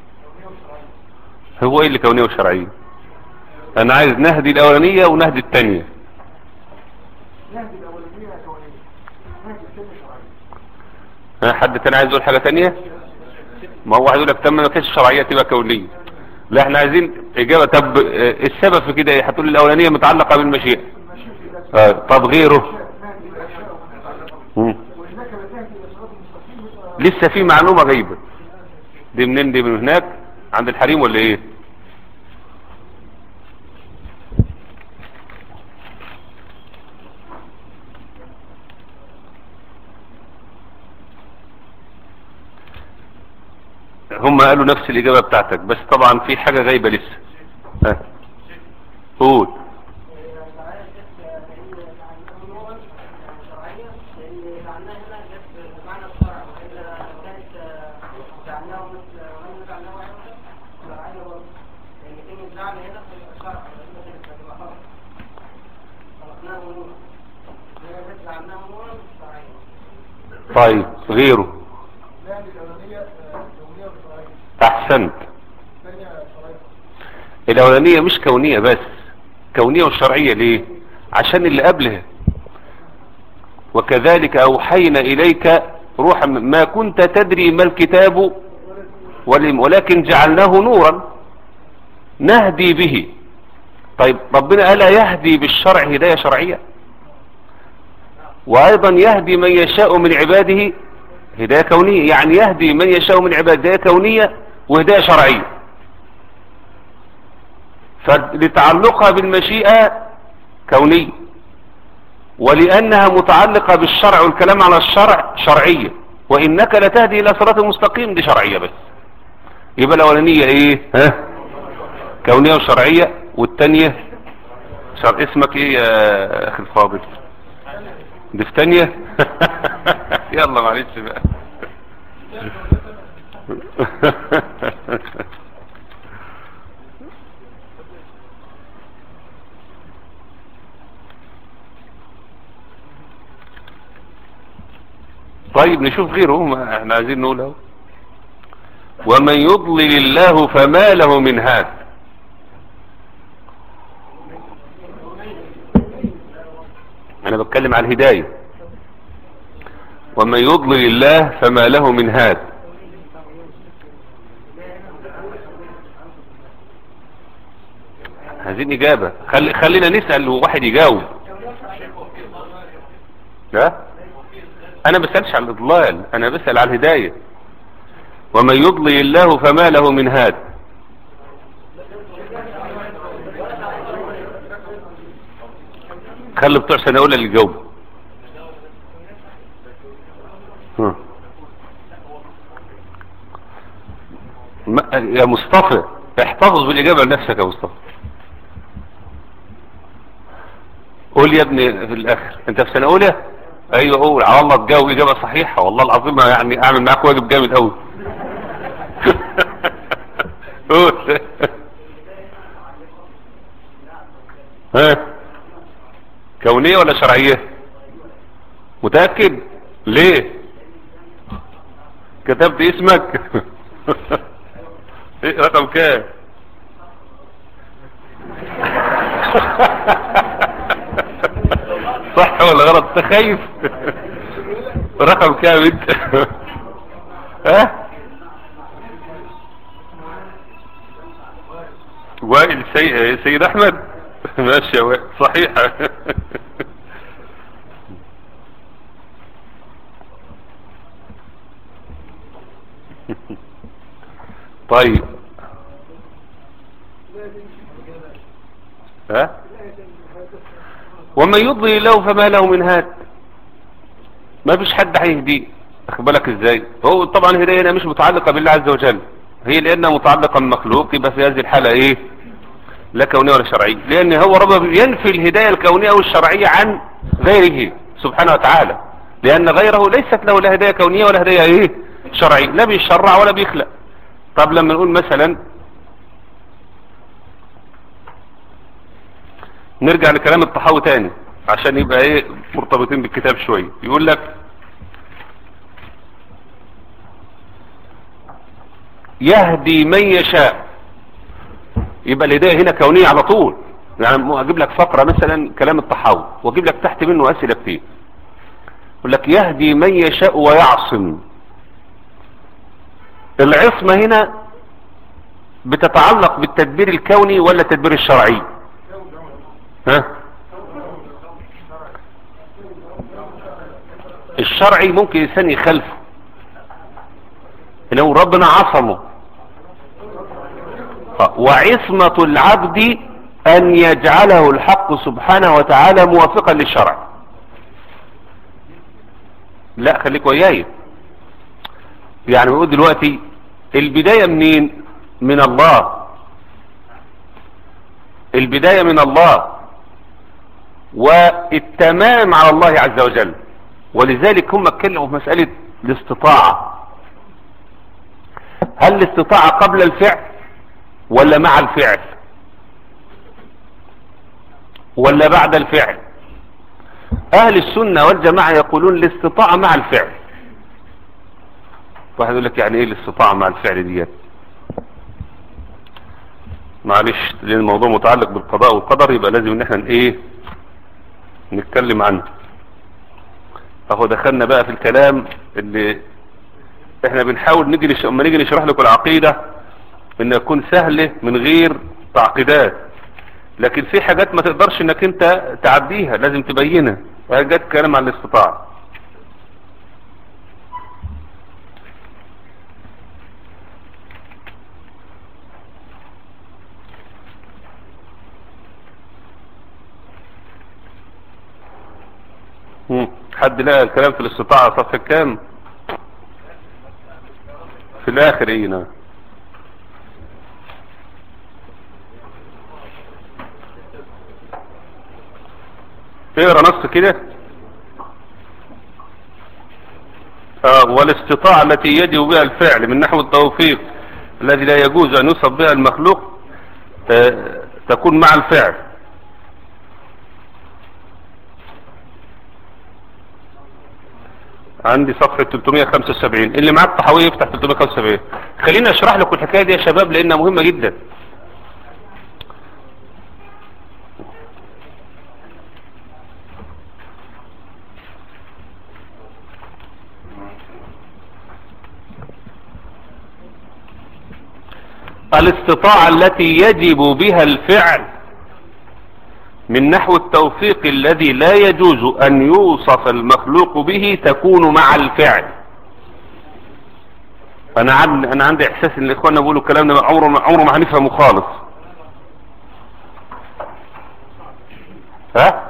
هو ايه اللي كونية وشرعية انا عايز نهدي الاولانية ونهدي التانية نهدي الاولانيه كونيه نهدي الثانيه شرعيه ها حد تاني عايز يقول حاجة تانية ما هو واحد يقول لك تم ما كانش شرعية تبقى كونية لا احنا عايزين اجابة طب آه، السبب في كده ايه هتقول الاولانية متعلقة بالمشيئة المشيئه ده آه، طب غيره نهدي الاشياء مم. وانك لتهدي الى صراط مستقيم لسه في معلومة غيبة دي منين دي من هناك عند الحريم ولا ايه هم قالوا نفس الإجابة بتاعتك بس طبعا في حاجة غايبة لسه ها قول طيب غيره نهدي الاولانيه آه، كونيه وشرعيه احسنت الثانيه شرعيه الاولانية مش كونية بس كونية وشرعية ليه عشان اللي قبلها وكذلك اوحينا اليك روحا من- ما كنت تدري ما الكتاب ولم- ولكن جعلناه نورا نهدي به طيب ربنا ألا يهدي بالشرع هداية شرعية وأيضا يهدي من يشاء من عباده هداية كونية يعني يهدي من يشاء من عباده هداية كونية وهداية شرعية فلتعلقها بالمشيئة كونية ولأنها متعلقة بالشرع والكلام على الشرع شرعية وإنك لتهدي إلى صراط مستقيم دي شرعية بس يبقى الأولانية إيه ها كونية وشرعية والتانية شر... اسمك إيه يا أخي الفاضل دي في تانية يلا معلش بقى طيب نشوف غيره ما احنا عايزين نقول اهو ومن يضلل الله فما له من هاد انا بتكلم على الهداية ومن يضلل الله فما له من هاد عايزين اجابة خلي خلينا نسأل وواحد يجاوب لا انا بسألش على الاضلال انا بسأل على الهداية ومن يضلل الله فما له من هاد خلي بتوع سنة اولى اللي يجاوبوا ها. ما- يا مصطفى احتفظ بالاجابة لنفسك يا مصطفى قول يا ابني في الاخر انت في سنة اولى ايوه قول على الله تجاوب اجابة صحيحة والله العظيم يعني اعمل معاك واجب جامد قوي قول ها كونية ولا شرعية متأكد ليه كتبت اسمك ايه رقم كام صح ولا غلط انت خايف رقم كام انت ها وائل سي... سيد احمد ماشي يا وائل صحيحة طيب ها ومن يضلل له فما له من هاد ما فيش حد هيهديه اخد بالك ازاي هو طبعا الهدايه هنا مش متعلقه بالله عز وجل هي لانها متعلقه بالمخلوق يبقى في هذه الحاله ايه لا كونيه ولا شرعيه لان هو رب ينفي الهدايه الكونيه والشرعيه عن غيره سبحانه وتعالى لان غيره ليست له لا هدايه كونيه ولا هدايه ايه شرعيه لا بيشرع ولا بيخلق طب لما نقول مثلا نرجع لكلام الطحاوي تاني عشان يبقى ايه مرتبطين بالكتاب شوية يقول لك يهدي من يشاء يبقى الهداية هنا كونية على طول يعني اجيب لك فقرة مثلا كلام الطحاوي واجيب لك تحت منه اسئلة كتير يقول لك يهدي من يشاء ويعصم العصمة هنا بتتعلق بالتدبير الكوني ولا التدبير الشرعي ها الشرعي ممكن الانسان يخالفه لو ربنا عصمه وعصمة العبد ان يجعله الحق سبحانه وتعالى موافقا للشرع لا خليك وياي يعني بقول دلوقتي البداية منين من الله البداية من الله والتمام على الله عز وجل ولذلك هم اتكلموا في مسألة الاستطاعة هل الاستطاعة قبل الفعل ولا مع الفعل ولا بعد الفعل اهل السنة والجماعة يقولون الاستطاعة مع الفعل واحد يقول لك يعني ايه الاستطاعة مع الفعل ديت معلش لان الموضوع متعلق بالقضاء والقدر يبقى لازم ان احنا ايه نتكلم عنه اهو دخلنا بقى في الكلام اللي احنا بنحاول نيجي نش... اما نيجي نشرح لكم العقيدة ان يكون سهلة من غير تعقيدات لكن في حاجات ما تقدرش انك انت تعديها لازم تبينها وجت كلام عن الاستطاعة مم. حد لقى الكلام في الاستطاعة صفحة كام في الاخر ايه نعم اقرا نص كده آه والاستطاعة التي يجب بها الفعل من نحو التوفيق الذي لا يجوز ان يصب بها المخلوق آه تكون مع الفعل عندي صفحة 375 اللي معاه الطحاوية يفتح 375 خليني اشرح لكم الحكاية دي يا شباب لانها مهمة جدا الاستطاعة التي يجب بها الفعل من نحو التوفيق الذي لا يجوز ان يوصف المخلوق به تكون مع الفعل انا عن انا عندي احساس ان اخواننا بيقولوا الكلام ده عمره عمره ما هنفهمه خالص ها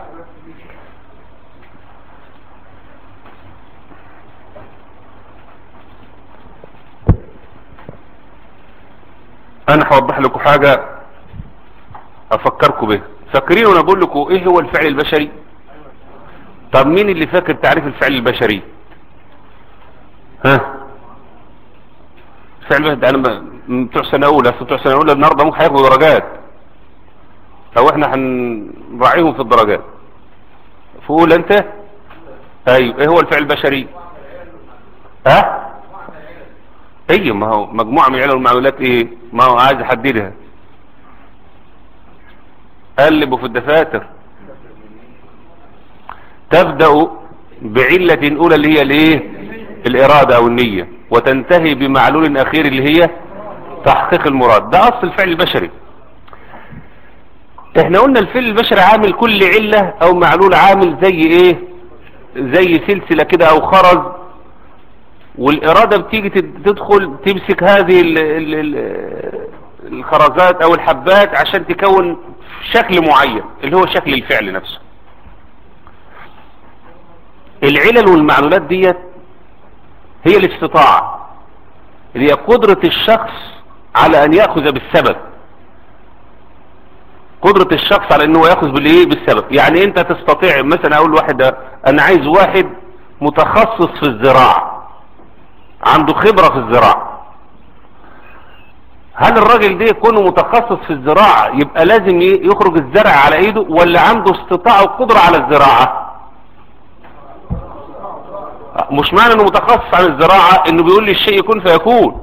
انا هوضح لكم حاجة افكركم بها فاكرين وانا بقول لكم ايه هو الفعل البشري طب مين اللي فاكر تعريف الفعل البشري ها الفعل البشري انا بتوع سنه اولى بتوع سنه اولى النهارده ممكن هياخدوا درجات او احنا هنراعيهم في الدرجات فقول انت ايوه ايه هو الفعل البشري ها ايوه ما هو مجموعة من العلل والمعلولات ايه ما هو عايز احددها قلبوا في الدفاتر تبدأ بعلة اولى اللي هي الايه الارادة او النية وتنتهي بمعلول اخير اللي هي تحقيق المراد ده اصل الفعل البشري احنا قلنا الفعل البشري عامل كل علة او معلول عامل زي ايه زي سلسلة كده او خرز والارادة بتيجي تد- تدخل تمسك هذه ال ال ال الخرزات او الحبات عشان تكون شكل معين اللي هو شكل الفعل نفسه العلل والمعلولات ديت هي الاستطاعة اللي هي قدرة الشخص على ان يأخذ بالسبب قدرة الشخص على انه يأخذ بالايه بالسبب يعني انت تستطيع مثلا اقول واحد ده، انا عايز واحد متخصص في الزراعة عنده خبرة في الزراعة هل الراجل ده يكون متخصص في الزراعة يبقى لازم ي- يخرج الزرع على ايده ولا عنده استطاعة وقدرة على الزراعة مش معنى انه متخصص عن الزراعة انه بيقول لي الشيء يكون فيكون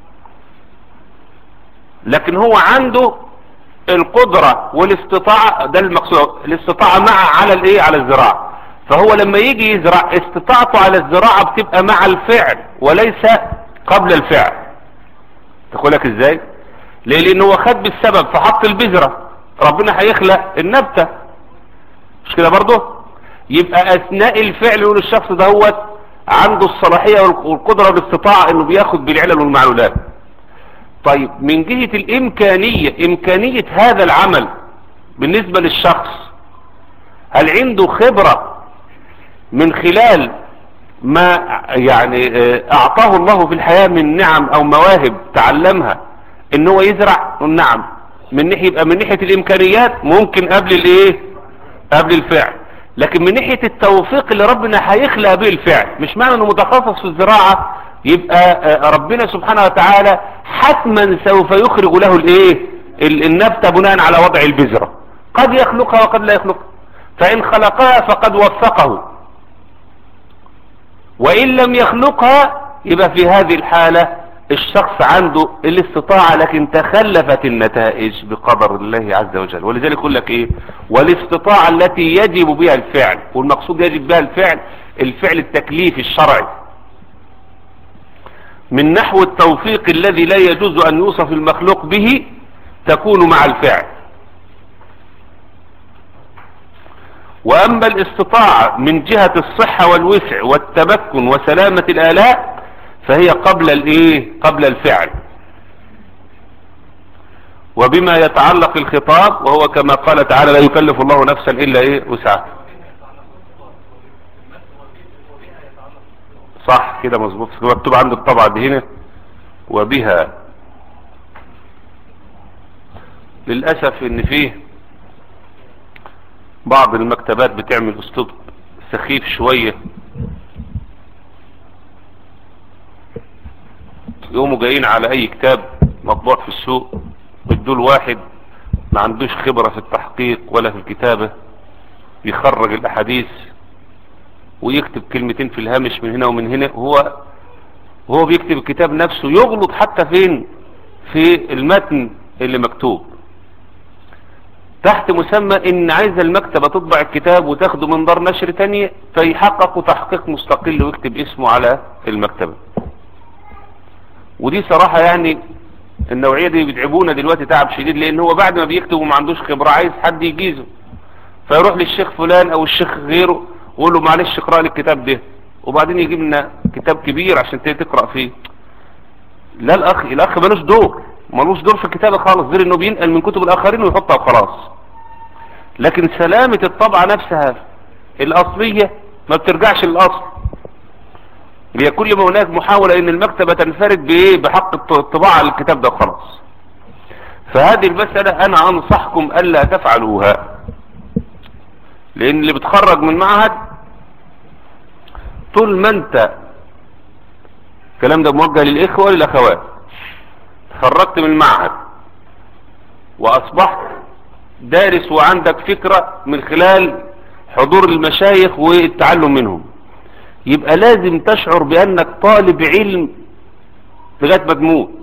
لكن هو عنده القدرة والاستطاعة ده المقصود الاستطاعة مع على الايه على الزراعة فهو لما يجي يزرع استطاعته على الزراعة بتبقى مع الفعل وليس قبل الفعل تقولك ازاي ليه لان هو خد بالسبب فحط البذرة ربنا هيخلق النبتة مش كده برضه يبقى اثناء الفعل يقول الشخص ده هو عنده الصلاحية والقدرة والاستطاعة انه بياخد بالعلل والمعلولات طيب من جهة الامكانية امكانية هذا العمل بالنسبة للشخص هل عنده خبرة من خلال ما يعني آه، اعطاه الله في الحياة من نعم او مواهب تعلمها ان هو يزرع نعم من ناحية يبقى من ناحية الامكانيات ممكن قبل الايه قبل الفعل لكن من ناحية التوفيق اللي ربنا هيخلق به الفعل مش معنى انه متخصص في الزراعة يبقى آه، ربنا سبحانه وتعالى حتما سوف يخرج له الايه ال- النبتة بناء على وضع البذرة قد يخلقها وقد لا يخلقها فان خلقها فقد وفقه وإن لم يخلقها يبقى في هذه الحالة الشخص عنده الاستطاعة لكن تخلفت النتائج بقدر الله عز وجل ولذلك يقول لك ايه والاستطاعة التي يجب بها الفعل والمقصود يجب بها الفعل الفعل التكليفي الشرعي من نحو التوفيق الذي لا يجوز أن يوصف المخلوق به تكون مع الفعل وأما الاستطاعة من جهة الصحة والوسع والتمكن وسلامة الآلاء فهي قبل الايه قبل الفعل وبما يتعلق الخطاب وهو كما قال تعالى لا يكلف الله نفسا إلا ايه وسعها صح كده مظبوط مكتوب عندك طبعا دي هنا وبها للأسف ان فيه بعض المكتبات بتعمل اسلوب سخيف شوية يقوموا جايين على اي كتاب مطبوع في السوق بدول واحد ما عندوش خبرة في التحقيق ولا في الكتابة يخرج الاحاديث ويكتب كلمتين في الهامش من هنا ومن هنا وهو وهو بيكتب الكتاب نفسه يغلط حتى فين في المتن اللي مكتوب تحت مسمى ان عايز المكتبة تطبع الكتاب وتاخده من دار نشر تانية فيحقق تحقيق مستقل ويكتب اسمه على المكتبة ودي صراحة يعني النوعية دي بيتعبونا دلوقتي تعب شديد لان هو بعد ما بيكتب وما عندوش خبرة عايز حد يجيزه فيروح للشيخ فلان او الشيخ غيره ويقول له معلش اقرأ لي الكتاب ده وبعدين يجيب لنا كتاب كبير عشان تقرأ فيه لا الاخ الاخ ملوش دور ملوش دور في الكتابة خالص غير انه بينقل من كتب الاخرين ويحطها وخلاص لكن سلامة الطبعة نفسها الاصلية ما بترجعش للاصل هي كل ما هناك محاولة ان المكتبة تنفرد بايه بحق الطباعة للكتاب ده وخلاص فهذه المسألة انا انصحكم الا تفعلوها لان اللي بتخرج من معهد طول ما انت الكلام ده موجه للاخوة وللاخوات خرجت من المعهد واصبحت دارس وعندك فكرة من خلال حضور المشايخ والتعلم منهم يبقى لازم تشعر بأنك طالب علم لغاية ما تموت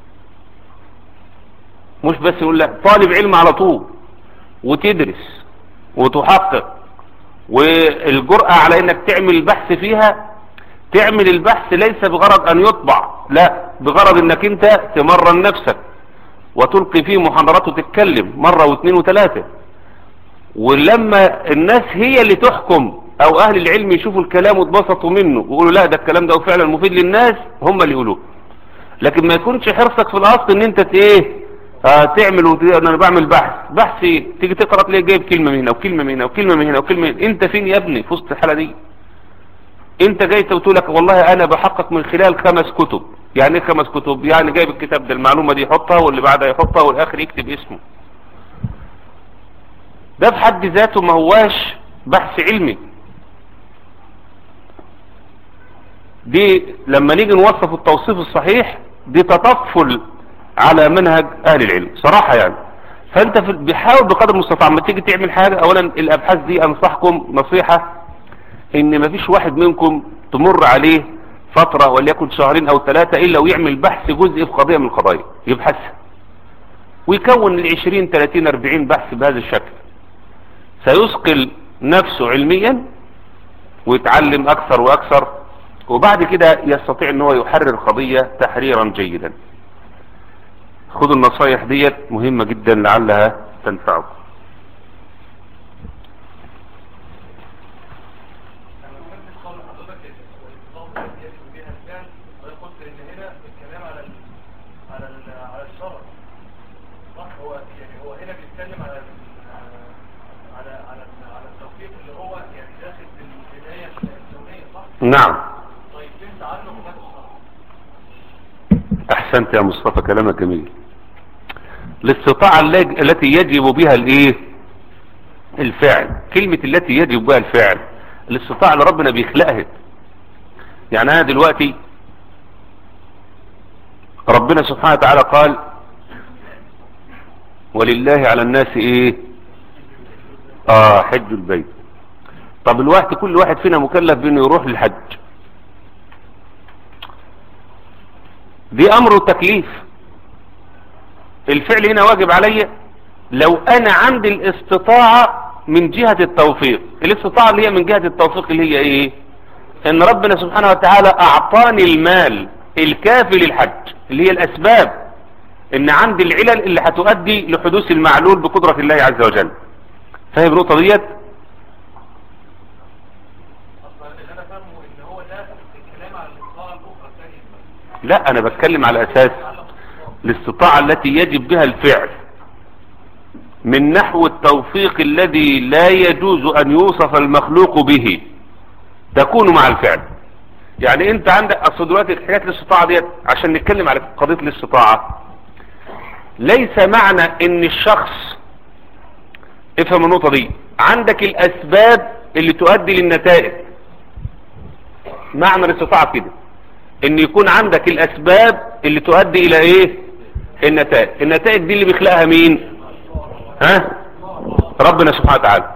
مش بس يقول لك طالب علم على طول وتدرس وتحقق والجرأة على انك تعمل البحث فيها تعمل البحث ليس بغرض ان يطبع لا بغرض انك انت تمرن نفسك وتلقي فيه محاضرات وتتكلم مرة واثنين وثلاثة ولما الناس هي اللي تحكم او اهل العلم يشوفوا الكلام واتبسطوا منه ويقولوا لا ده الكلام ده فعلا مفيد للناس هم اللي يقولوه لكن ما يكونش حرصك في الاصل ان انت ت- ايه آه تعمل وت- انا بعمل بحث بحث إيه؟ تيجي تقرا تلاقي جايب كلمه من هنا وكلمه من هنا وكلمه من هنا وكلمه من هنا. انت فين يا ابني في وسط الحاله دي انت جاي تقول لك والله انا بحقق من خلال خمس كتب يعني ايه خمس كتب يعني جايب الكتاب ده المعلومه دي يحطها واللي بعدها يحطها والاخر يكتب اسمه ده في حد ذاته ما هواش بحث علمي دي لما نيجي نوصف التوصيف الصحيح دي تطفل على منهج اهل العلم صراحة يعني فانت في بيحاول بقدر المستطاع لما تيجي تعمل حاجة اولا الابحاث دي انصحكم نصيحة ان مفيش واحد منكم تمر عليه فترة وليكن شهرين او ثلاثة الا ويعمل بحث جزء في قضية من القضايا يبحثها ويكون العشرين ثلاثين اربعين بحث بهذا الشكل سيثقل نفسه علميا ويتعلم اكثر واكثر وبعد كده يستطيع ان هو يحرر قضية تحريرا جيدا خذوا النصايح ديت مهمة جدا لعلها تنفعكم انا فهمت قول حضرتك الاطلاق يجب بها الفعل ويقول ان هنا الكلام على ال على ال على الشرع صح هو يعني هو هنا بيتكلم على ال على على ال- على التوفيق اللي هو يعني داخل في البدايه الكونيه صح؟ نعم طيب فين تعلق هذا الشرع؟ احسنت يا مصطفى كلامك جميل الاستطاعة الل- التي يجب بها الايه الفعل كلمة التي يجب بها الفعل الاستطاعة اللي ربنا بيخلقها يعني انا دلوقتي ربنا سبحانه وتعالى قال ولله على الناس ايه اه حج البيت طب الوقت كل واحد فينا مكلف بانه يروح للحج دي امر تكليف الفعل هنا واجب علي لو انا عندي الاستطاعة من جهة التوفيق الاستطاعة اللي هي من جهة التوفيق اللي هي ايه ان ربنا سبحانه وتعالى اعطاني المال الكافي للحج اللي هي الاسباب ان عندي العلل اللي هتؤدي لحدوث المعلول بقدرة الله عز وجل فاهم النقطة ديت اصلا اللي انا فاهمه ان هو ده الكلام على الاطلاق الاخرى الثانيه لا انا بتكلم على اساس الاستطاعة التي يجب بها الفعل من نحو التوفيق الذي لا يجوز ان يوصف المخلوق به تكون مع الفعل يعني انت عندك اصل دلوقتي حكايه الاستطاعه ديت عشان نتكلم على قضيه الاستطاعه ليس معنى ان الشخص افهم النقطه دي عندك الاسباب اللي تؤدي للنتائج معنى الاستطاعه كده ان يكون عندك الاسباب اللي تؤدي الى ايه النتائج النتائج دي اللي بيخلقها مين ها ربنا سبحانه وتعالى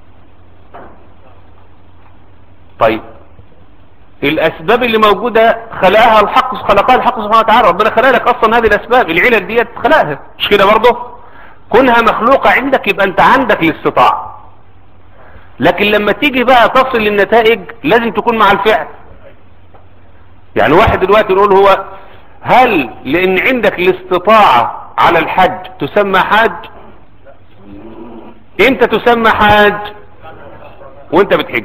طيب الاسباب اللي موجودة خلقها الحق خلقها الحق سبحانه وتعالى ربنا خلق لك اصلا هذه الاسباب العلل ديت خلقها مش كده برضه كونها مخلوقة عندك يبقى انت عندك الاستطاعة لكن لما تيجي بقى تصل للنتائج لازم تكون مع الفعل يعني واحد دلوقتي يقول هو هل لان عندك الاستطاعة على الحج تسمى حاج انت تسمى حاج وانت بتحج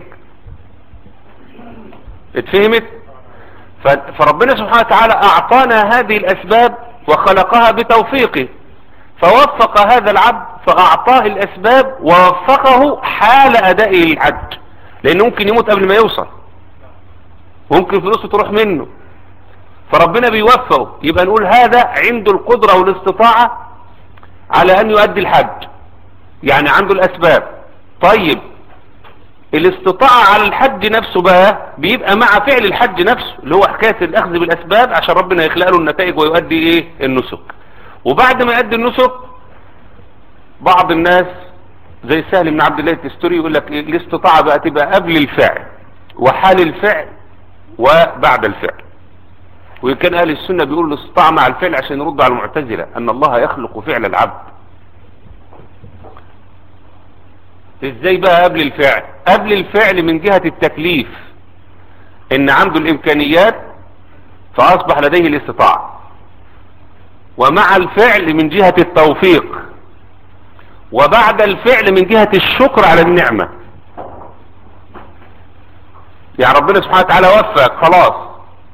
اتفهمت ف- فربنا سبحانه وتعالى اعطانا هذه الاسباب وخلقها بتوفيقه فوفق هذا العبد فاعطاه الاسباب ووفقه حال ادائه للحج لانه ممكن يموت قبل ما يوصل ممكن فلوسه تروح منه فربنا بيوفقه يبقى نقول هذا عنده القدرة والاستطاعة على ان يؤدي الحج يعني عنده الاسباب طيب الاستطاعة على الحج نفسه بقى بيبقى مع فعل الحج نفسه اللي هو حكاية الاخذ بالاسباب عشان ربنا يخلق له النتائج ويؤدي ايه النسك وبعد ما يؤدي النسك بعض الناس زي سهل بن عبد الله التستوري يقول لك الاستطاعة بقى تبقى قبل الفعل وحال الفعل وبعد الفعل وإن كان أهل السنة بيقولوا الاستطاعة مع الفعل عشان يرد على المعتزلة أن الله يخلق فعل العبد ازاي بقى قبل الفعل قبل الفعل من جهة التكليف ان عنده الامكانيات فاصبح لديه الاستطاعة ومع الفعل من جهة التوفيق وبعد الفعل من جهة الشكر على النعمة يعني ربنا سبحانه وتعالى وفق خلاص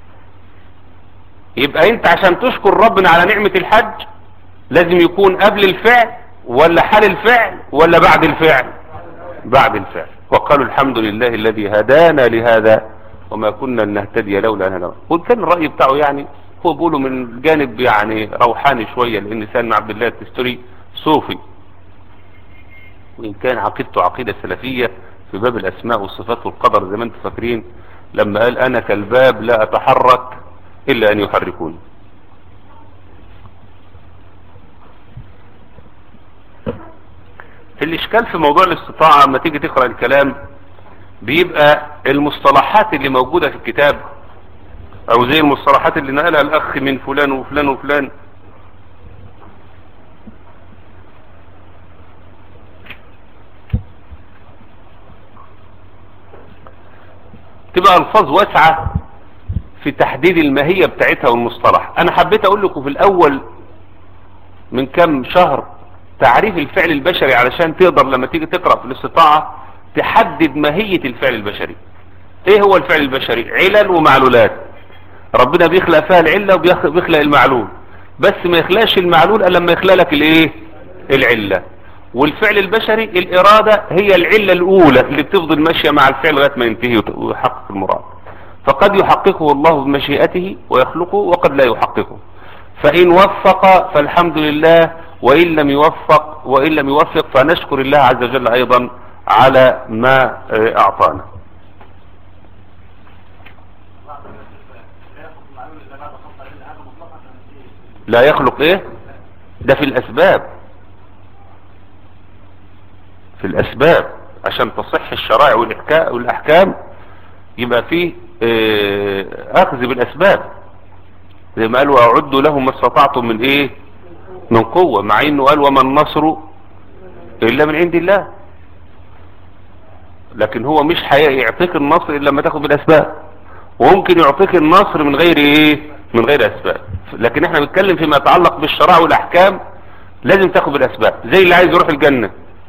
يبقى انت عشان تشكر ربنا على نعمة الحج لازم يكون قبل الفعل ولا حال الفعل ولا بعد الفعل بعد الفعل وقالوا الحمد لله الذي هدانا لهذا وما كنا لنهتدي لولا ان هدانا وكان الرأي بتاعه يعني هو بيقوله من جانب يعني روحاني شوية لان سالم عبد الله التستوري صوفي وان كان عقيدته عقيدة سلفية في باب الاسماء والصفات والقدر زي ما انتم فاكرين لما قال انا كالباب لا اتحرك الا ان يحركوني الاشكال في موضوع الاستطاعة لما تيجي تقرأ الكلام بيبقى المصطلحات اللي موجودة في الكتاب او زي المصطلحات اللي نقلها الاخ من فلان وفلان وفلان تبقى الفاظ واسعة في تحديد الماهية بتاعتها والمصطلح انا حبيت اقول لكم في الاول من كم شهر تعريف الفعل البشري علشان تقدر لما تيجي تقرأ في الاستطاعة تحدد ماهية الفعل البشري ايه هو الفعل البشري علل ومعلولات ربنا بيخلق فيها العلة وبيخلق المعلول بس ما يخلقش المعلول الا لما يخلق لك الايه العلة والفعل البشري الارادة هي العلة الاولى اللي بتفضل ماشية مع الفعل لغاية ما ينتهي ويحقق المراد فقد يحققه الله بمشيئته ويخلقه وقد لا يحققه فإن وفق فالحمد لله وإن لم يوفق وإن لم يوفق فنشكر الله عز وجل أيضا على ما أعطانا لا يخلق ايه ده في الاسباب في الاسباب عشان تصح الشرائع والاحكام يبقى فيه اه اخذ بالاسباب زي ما قال واعدوا لهم ما استطعتم من ايه من قوة مع انه قال وما النصر الا من عند الله لكن هو مش هيعطيك النصر الا لما تاخد بالاسباب وممكن يعطيك النصر من غير ايه من غير اسباب لكن احنا بنتكلم فيما يتعلق بالشرائع والاحكام لازم تاخد بالاسباب زي اللي عايز يروح الجنة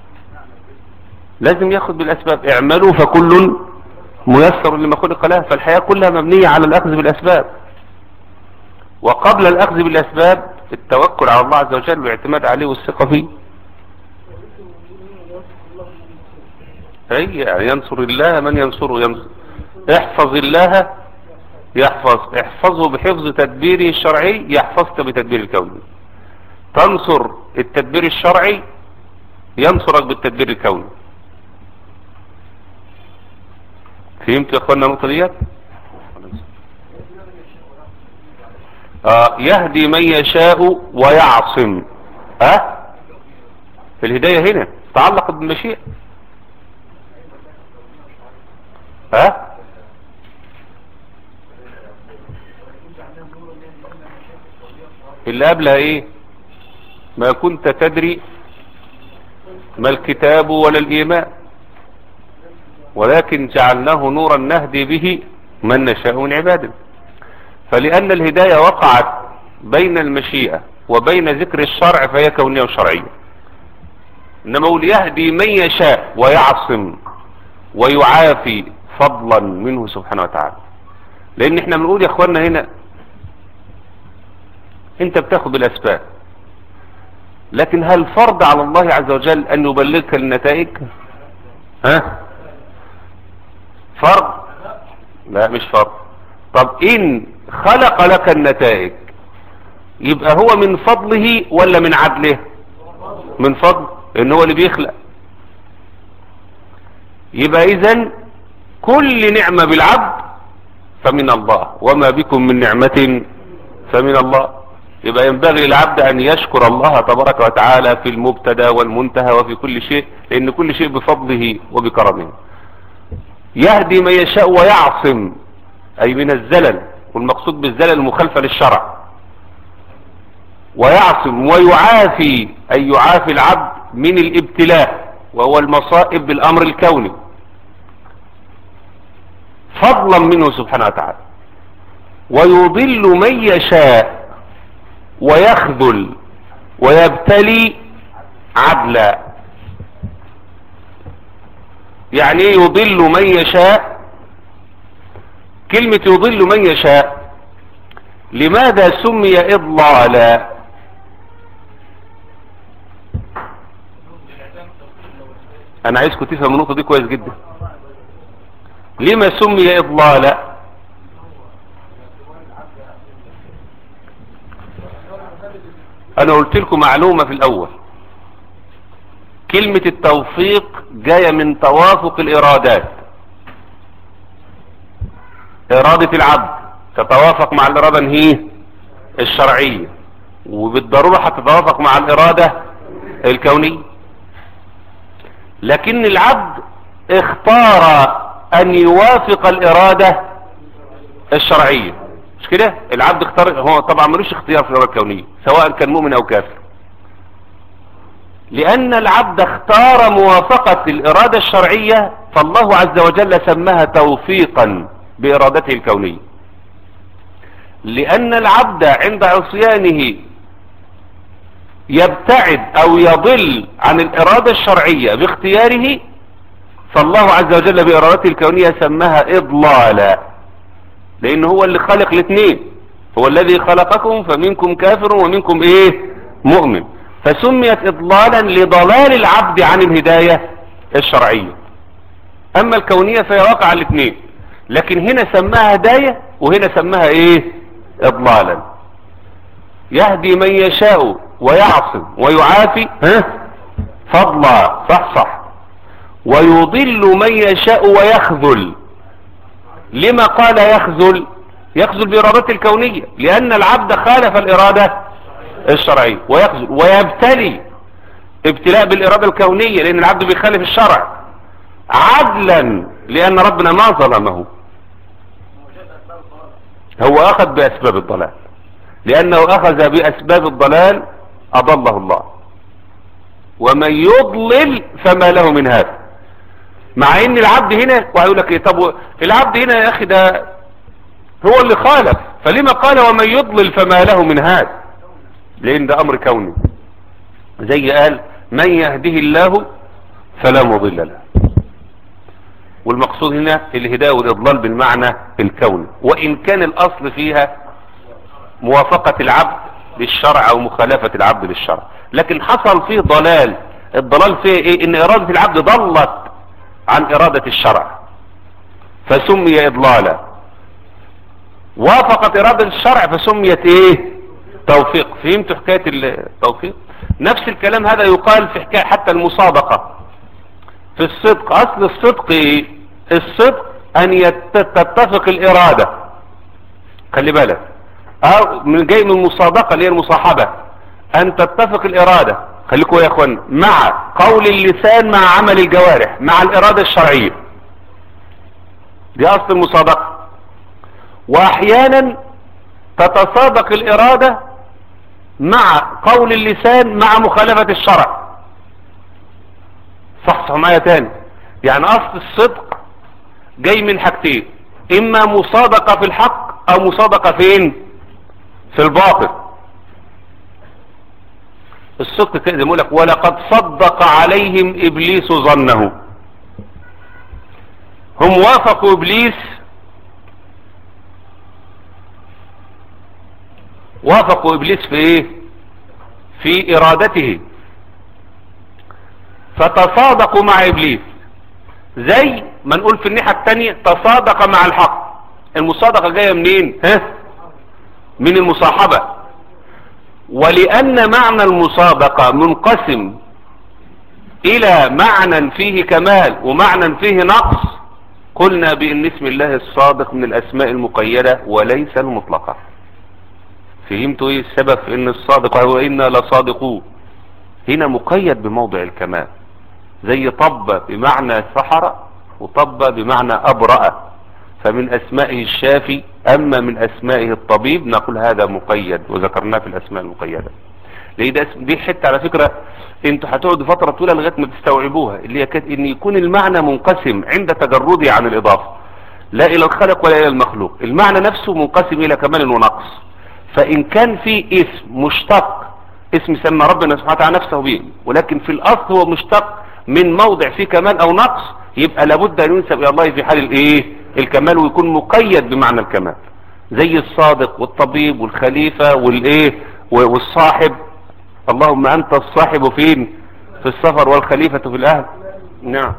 لازم ياخد بالاسباب اعملوا فكل ميسر لما خلق له فالحياة كلها مبنية على الاخذ بالاسباب وقبل الاخذ بالاسباب التوكل على الله عز وجل والاعتماد عليه والثقة فيه اي يعني ينصر الله من ينصره ينصر احفظ الله يحفظ احفظه بحفظ تدبيره الشرعي يحفظك بتدبير الكوني تنصر التدبير الشرعي ينصرك بالتدبير الكوني فهمت يا اخوانا النقطه ديت آه يهدي من يشاء ويعصم ها أه؟ الهدايه هنا تعلق بالمشيئه ها أه؟ اللي قبلها ايه ما كنت تدري ما الكتاب ولا الايمان ولكن جعلناه نورا نهدي به من نشاء من عبادنا فلان الهداية وقعت بين المشيئة وبين ذكر الشرع فهي كونية وشرعية انما هو يهدي من يشاء ويعصم ويعافي فضلا منه سبحانه وتعالى لان احنا بنقول يا اخوانا هنا انت بتاخد بالاسباب لكن هل فرض على الله عز وجل ان يبلغك النتائج ها فرض لا مش فرض طب ان خلق لك النتائج يبقى هو من فضله ولا من عدله من فضل ان هو اللي بيخلق يبقى اذا كل نعمة بالعبد فمن الله وما بكم من نعمة فمن الله يبقى ينبغي للعبد ان يشكر الله تبارك وتعالى في المبتدا والمنتهى وفي كل شيء لان كل شيء بفضله وبكرمه يهدي من يشاء ويعصم اي من الزلل والمقصود بالزلل المخالفة للشرع ويعصم ويعافي اي يعافي العبد من الابتلاء وهو المصائب بالامر الكوني فضلا منه سبحانه وتعالى ويضل من يشاء ويخذل ويبتلي عدلا يعني ايه يضل من يشاء كلمة يضل من يشاء لماذا سمي إضلالا انا عايزكم تفهموا النقطة دي كويس جدا لما سمي إضلالا انا قلت لكم معلومة في الاول كلمة التوفيق جاية من توافق الارادات ارادة العبد تتوافق مع الارادة هي الشرعية وبالضرورة هتتوافق مع الارادة الكونية لكن العبد اختار ان يوافق الارادة الشرعية مش كده العبد اختار هو طبعا ملوش اختيار في الارادة الكونية سواء كان مؤمن او كافر لان العبد اختار موافقة الارادة الشرعية فالله عز وجل سماها توفيقا بارادته الكونية لان العبد عند عصيانه يبتعد او يضل عن الارادة الشرعية باختياره فالله عز وجل بارادته الكونية سماها اضلالا لان هو اللي خلق الاثنين هو الذي خلقكم فمنكم كافر ومنكم ايه مؤمن فسميت اضلالا لضلال العبد عن الهداية الشرعية اما الكونية فهي واقع الاثنين لكن هنا سماها هداية وهنا سماها ايه اضلالا يهدي من يشاء ويعصم ويعافي ها فضلا صح صح ويضل من يشاء ويخذل لما قال يخذل يخذل بإرادته الكونية لأن العبد خالف الإرادة الشرعية ويخذل ويبتلي ابتلاء بالإرادة الكونية لأن العبد بيخالف الشرع عدلا لأن ربنا ما ظلمه هو أخذ بأسباب الضلال لأنه أخذ بأسباب الضلال أضله الله ومن يضلل فما له من هذا مع ان العبد هنا وهيقول لك ايه طب العبد هنا يا اخي ده هو اللي خالف فلما قال ومن يضلل فما له من هذا لان ده امر كوني زي قال من يهده الله فلا مضل له والمقصود هنا الهداية والاضلال بالمعنى الكوني وان كان الاصل فيها موافقة العبد للشرع او مخالفة العبد للشرع لكن حصل فيه ضلال الضلال فيه ايه ان ارادة العبد ضلت عن ارادة الشرع فسمي اضلالا وافقت ارادة الشرع فسميت ايه توفيق فهمتوا حكاية التوفيق نفس الكلام هذا يقال في حكاية حتى المسابقة في الصدق اصل الصدق ايه الصدق ان يت- تتفق الارادة خلي بالك أو من جاي من المصادقة اللي هي المصاحبة ان تتفق الارادة خليكم يا اخوان مع قول اللسان مع عمل الجوارح مع الارادة الشرعية دي اصل المصادقة واحيانا تتصادق الارادة مع قول اللسان مع مخالفة الشرع صح صح معايا تاني يعني اصل الصدق جاي من حاجتين اما مصادقة في الحق او مصادقة فين في الباطل الصدق كده زي ما لك ولقد صدق عليهم ابليس ظنه هم وافقوا ابليس وافقوا ابليس في ايه في ارادته فتصادقوا مع ابليس زي ما نقول في الناحية التانية تصادق مع الحق المصادقة جاية منين ها من المصاحبة ولأن معنى المصادقة منقسم إلى معنى فيه كمال ومعنى فيه نقص قلنا بأن اسم الله الصادق من الأسماء المقيدة وليس المطلقة فهمتوا ايه السبب في ان الصادق هو انا لصادقون هنا مقيد بموضع الكمال زي طب بمعنى سحر وطب بمعنى ابرأ فمن اسمائه الشافي اما من اسمائه الطبيب نقول هذا مقيد وذكرناه في الاسماء المقيدة لان ده اسم- دي حتة على فكرة انتوا هتقعدوا فترة طويلة لغاية ما تستوعبوها اللي هي كانت ان يكون المعنى منقسم عند تجرده عن الاضافة لا الى الخلق ولا الى المخلوق المعنى نفسه منقسم الى كمال ونقص فان كان في اسم مشتق اسم سمى ربنا سبحانه وتعالى نفسه به ولكن في الاصل هو مشتق من موضع فيه كمال او نقص يبقى لابد ان ينسب الى الله في حال الايه الكمال ويكون مقيد بمعنى الكمال زي الصادق والطبيب والخليفة والايه و- والصاحب اللهم انت الصاحب فين في السفر والخليفة في الاهل نعم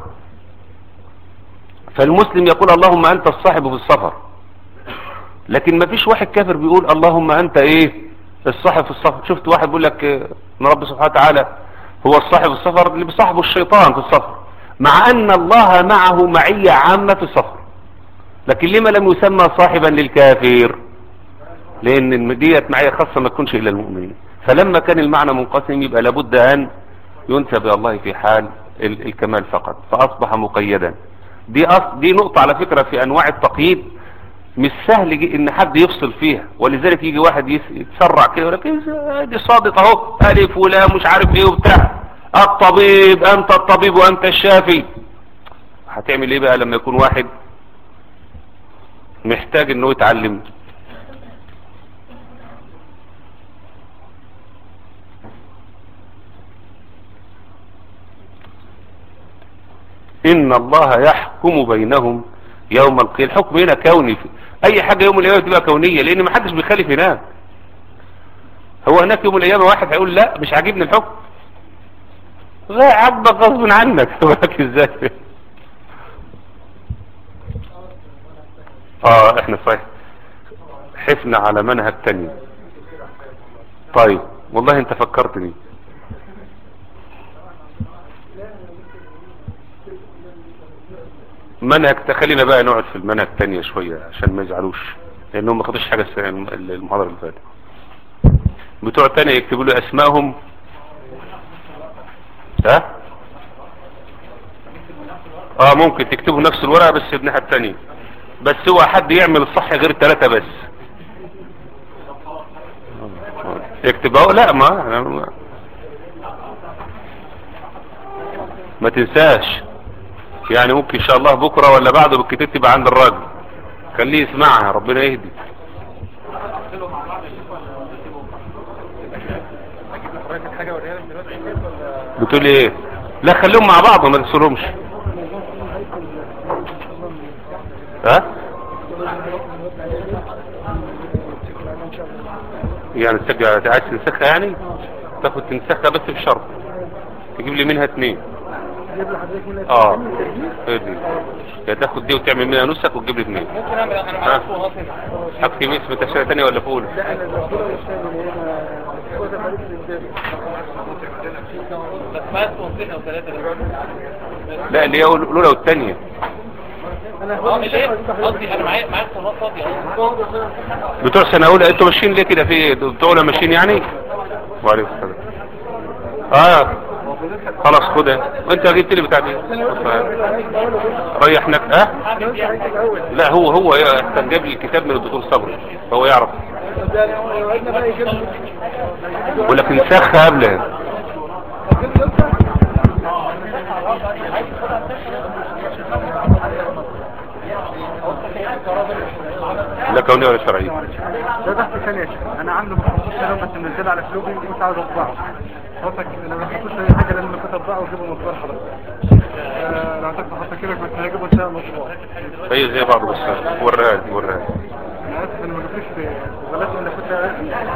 فالمسلم يقول اللهم انت الصاحب في السفر لكن ما فيش واحد كافر بيقول اللهم انت ايه الصاحب في السفر شفت واحد بيقول لك آه، ان رب سبحانه وتعالى هو الصاحب في السفر اللي بصاحبه الشيطان في السفر مع ان الله معه معية عامة في السفر لكن لما لم يسمى صاحبا للكافر لان ديت معية خاصة ما تكونش الا المؤمنين فلما كان المعنى منقسم يبقى لابد ان ينسب الى الله في حال ال- الكمال فقط فاصبح مقيدا دي أص... دي نقطة على فكرة في انواع التقييد مش سهل يجي ان حد يفصل فيها ولذلك يجي واحد يس- يتسرع كده يقول لك إيه دي صادق اهو الف ولام مش عارف ايه وبتاع الطبيب انت الطبيب وانت الشافي هتعمل ايه بقى لما يكون واحد محتاج انه يتعلم ان الله يحكم بينهم يوم القيامة الحكم هنا كوني اي حاجة يوم القيامة تبقى كونية لان ما حدش بيخالف هناك هو هناك يوم القيامة واحد هيقول لا مش عاجبني الحكم لا عاجبك غصب عنك لك ازاي اه احنا صحيح حفنا على منهج تاني طيب والله انت فكرتني منهج تخلينا بقى نقعد في المنهج تانية شوية عشان ما يزعلوش لانهم ما خدوش حاجة السنة الم- المحاضرة اللي فاتت بتوع تانية يكتبوا له اسمائهم ها اه ممكن تكتبوا نفس الورقة بس الناحية التانية بس هو حد يعمل الصح غير ثلاثة بس يكتب اهو لا ما ما- ما تنساش يعني ممكن ان شاء الله بكرة ولا بعده بالكتاب تبقى عند الراجل خليه يسمعها ربنا يهدي بتقول ايه لا خليهم مع بعض وما تنسولهمش ها يعني تسجل عايز تنسخها يعني تاخد تنسخها بس بشرط تجيب لي منها اتنين اه هي دي يا تاخد دي وتعمل منها نسخ وتجيب لي اتنين ممكن اعمل انا ها. معاك فوق اصلا هكتب اسم تشريع تانية ولا فول بس معاك صورتين او ثلاثة لا اللي هي الاولى والثانيه اه اللي هي قصدي انا معايا معايا صورات فاضية اصلا بتوع سنه اولى انتوا ماشيين ليه كده في بتوع اولى ماشيين يعني وعليكم السلام اه خلاص خدها وانت جبت لي بتاع دي ريحناك اه لا هو هو كان جاب لي الكتاب من الدكتور صبري فهو يعرف ولكن سخها قبلها لا كونية ولا شرعية ده تحت ثانية يا شيخ انا عامله ب 15 سنة بس منزله على فلوبي ومش عاوز اطبعه حضرتك انا ما بحطوش اي حاجة لان كنت اطبعه واجيبه مطبوع حضرتك آه، لو هتكتب حتى كده كنت هجيبه سنة مطبوع هي زي بعض بس وراها دي وراها انا اسف ان ما جبتوش في بلاش ان كنت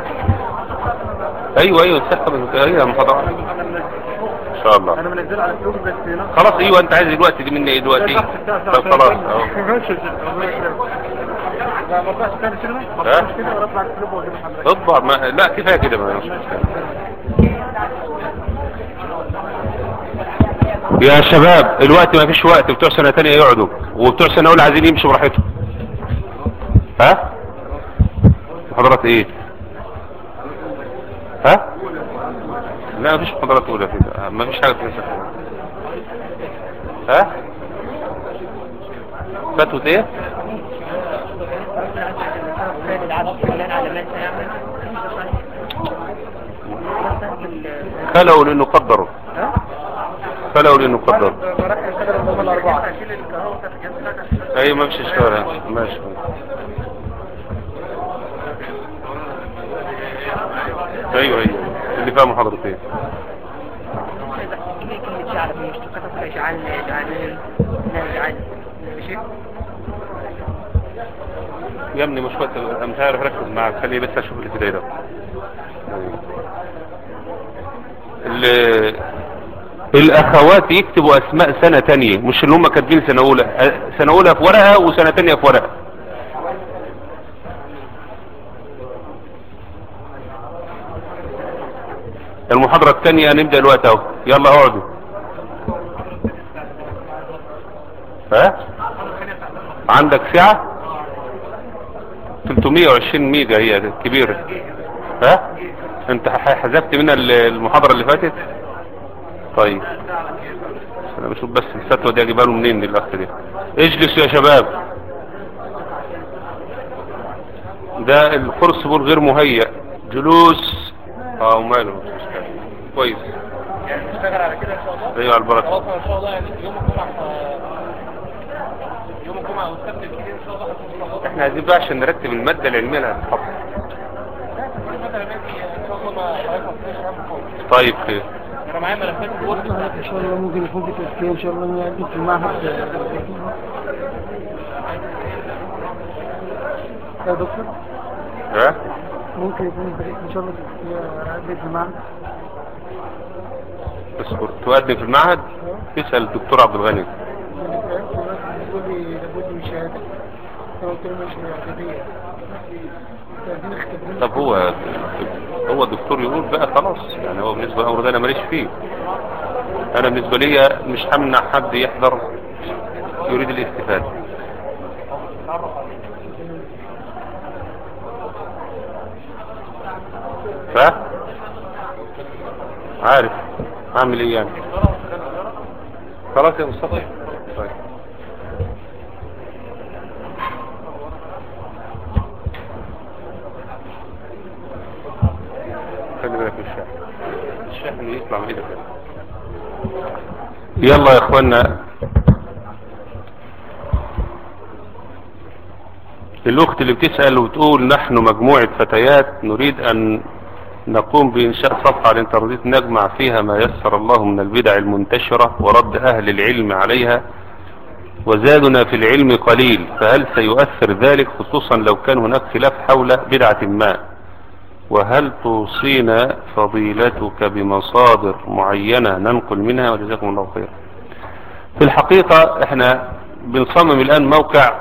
ايوه ايوه سخها من هي محاضرة ان شاء الله انا منزله على فلوبي بس نص خلاص ايوه انت عايز دلوقتي دي مني ايه دلوقتي ده تحت بتاع طب خلاص اهو ماشي يا شيخ الله يكرمك لا ما اطلعش تاني كده ما اطلعش كده ولا اطلع الفلوبي واجيب حضرتك اطبع ما لا كفايه كده ما مش مشكله يا شباب الوقت ما فيش وقت بتوع سنه تانية يقعدوا وبتوع سنه اولى عايزين يمشوا براحتهم ها محاضرات ايه ها لا مفيش محاضرات اولى كده مفيش حاجه فيها ها فتوى ايه خلوا لانه قدروا خلوا لانه قدروا راح يشتغل هم الاربعه اي ما فيش اشكال ماشي ايوه ايوه اللي فيها محاضرتين كلمة شعر من مشتقات الإشعال إشعال إشعال ماشي يا ابني مش وقت انا مش عارف اركز معاك خليه بس اشوف اللي في دايره ال- الاخوات يكتبوا اسماء سنة تانية مش اللي هم كاتبين سنة اولى أه، سنة اولى في ورقة وسنة تانية في ورقة المحاضرة التانية نبدأ الوقت اهو يلا اقعدوا ها عندك ساعة 320 ميجا هي كبيرة ها انت ح- حذفت منها ال- المحاضرة اللي فاتت طيب انا بشوف بس الفتوى دي اجيبها له منين للاخ ده اجلسوا يا شباب ده الكرسبول غير مهيأ جلوس اه وماله مش مشكلة كويس يعني نشتغل على كده ان شاء الله ايوه على البركة خلاص ان شاء الله يعني يوم الجمعه آه، يوم الجمعه والسبت الجديد ان شاء الله هتكون خلاص احنا عايزين بقى عشان نرتب المادة العلمية اللي هتتحط مثلا ان شاء الله ما حضرتك ما تنساش اهم خالص طيب خير انا معايا ملفات وورد ان شاء الله ممكن يكون في تزكيه ان شاء الله نقدم في المعهد يا دكتور ها ممكن يكون ان شاء الله نقدم في المعهد اصبر تقدم في المعهد تسأل الدكتور عبد الغني بيقول لي لابد من شهاده انا قلت له مش اعتباريه عايزين اختبارين طب هو هو الدكتور يقول بقى خلاص يعني هو بالنسبة للأمر ده أنا ماليش فيه أنا بالنسبة لي مش همنع حد يحضر يريد الاستفادة ف عارف هعمل ايه يعني خلاص يا مصطفى طيب خلي بالك من الشاحن الشاحن يطلع من ايدك يلا يا اخوانا الاخت اللي بتسأل وتقول نحن مجموعة فتيات نريد ان نقوم بانشاء صفحة على الانترنت نجمع فيها ما يسر الله من البدع المنتشرة ورد اهل العلم عليها وزادنا في العلم قليل فهل سيؤثر ذلك خصوصا لو كان هناك خلاف حول بدعة ما وهل توصينا فضيلتك بمصادر معينة ننقل منها وجزاكم الله خير في الحقيقة احنا بنصمم الان موقع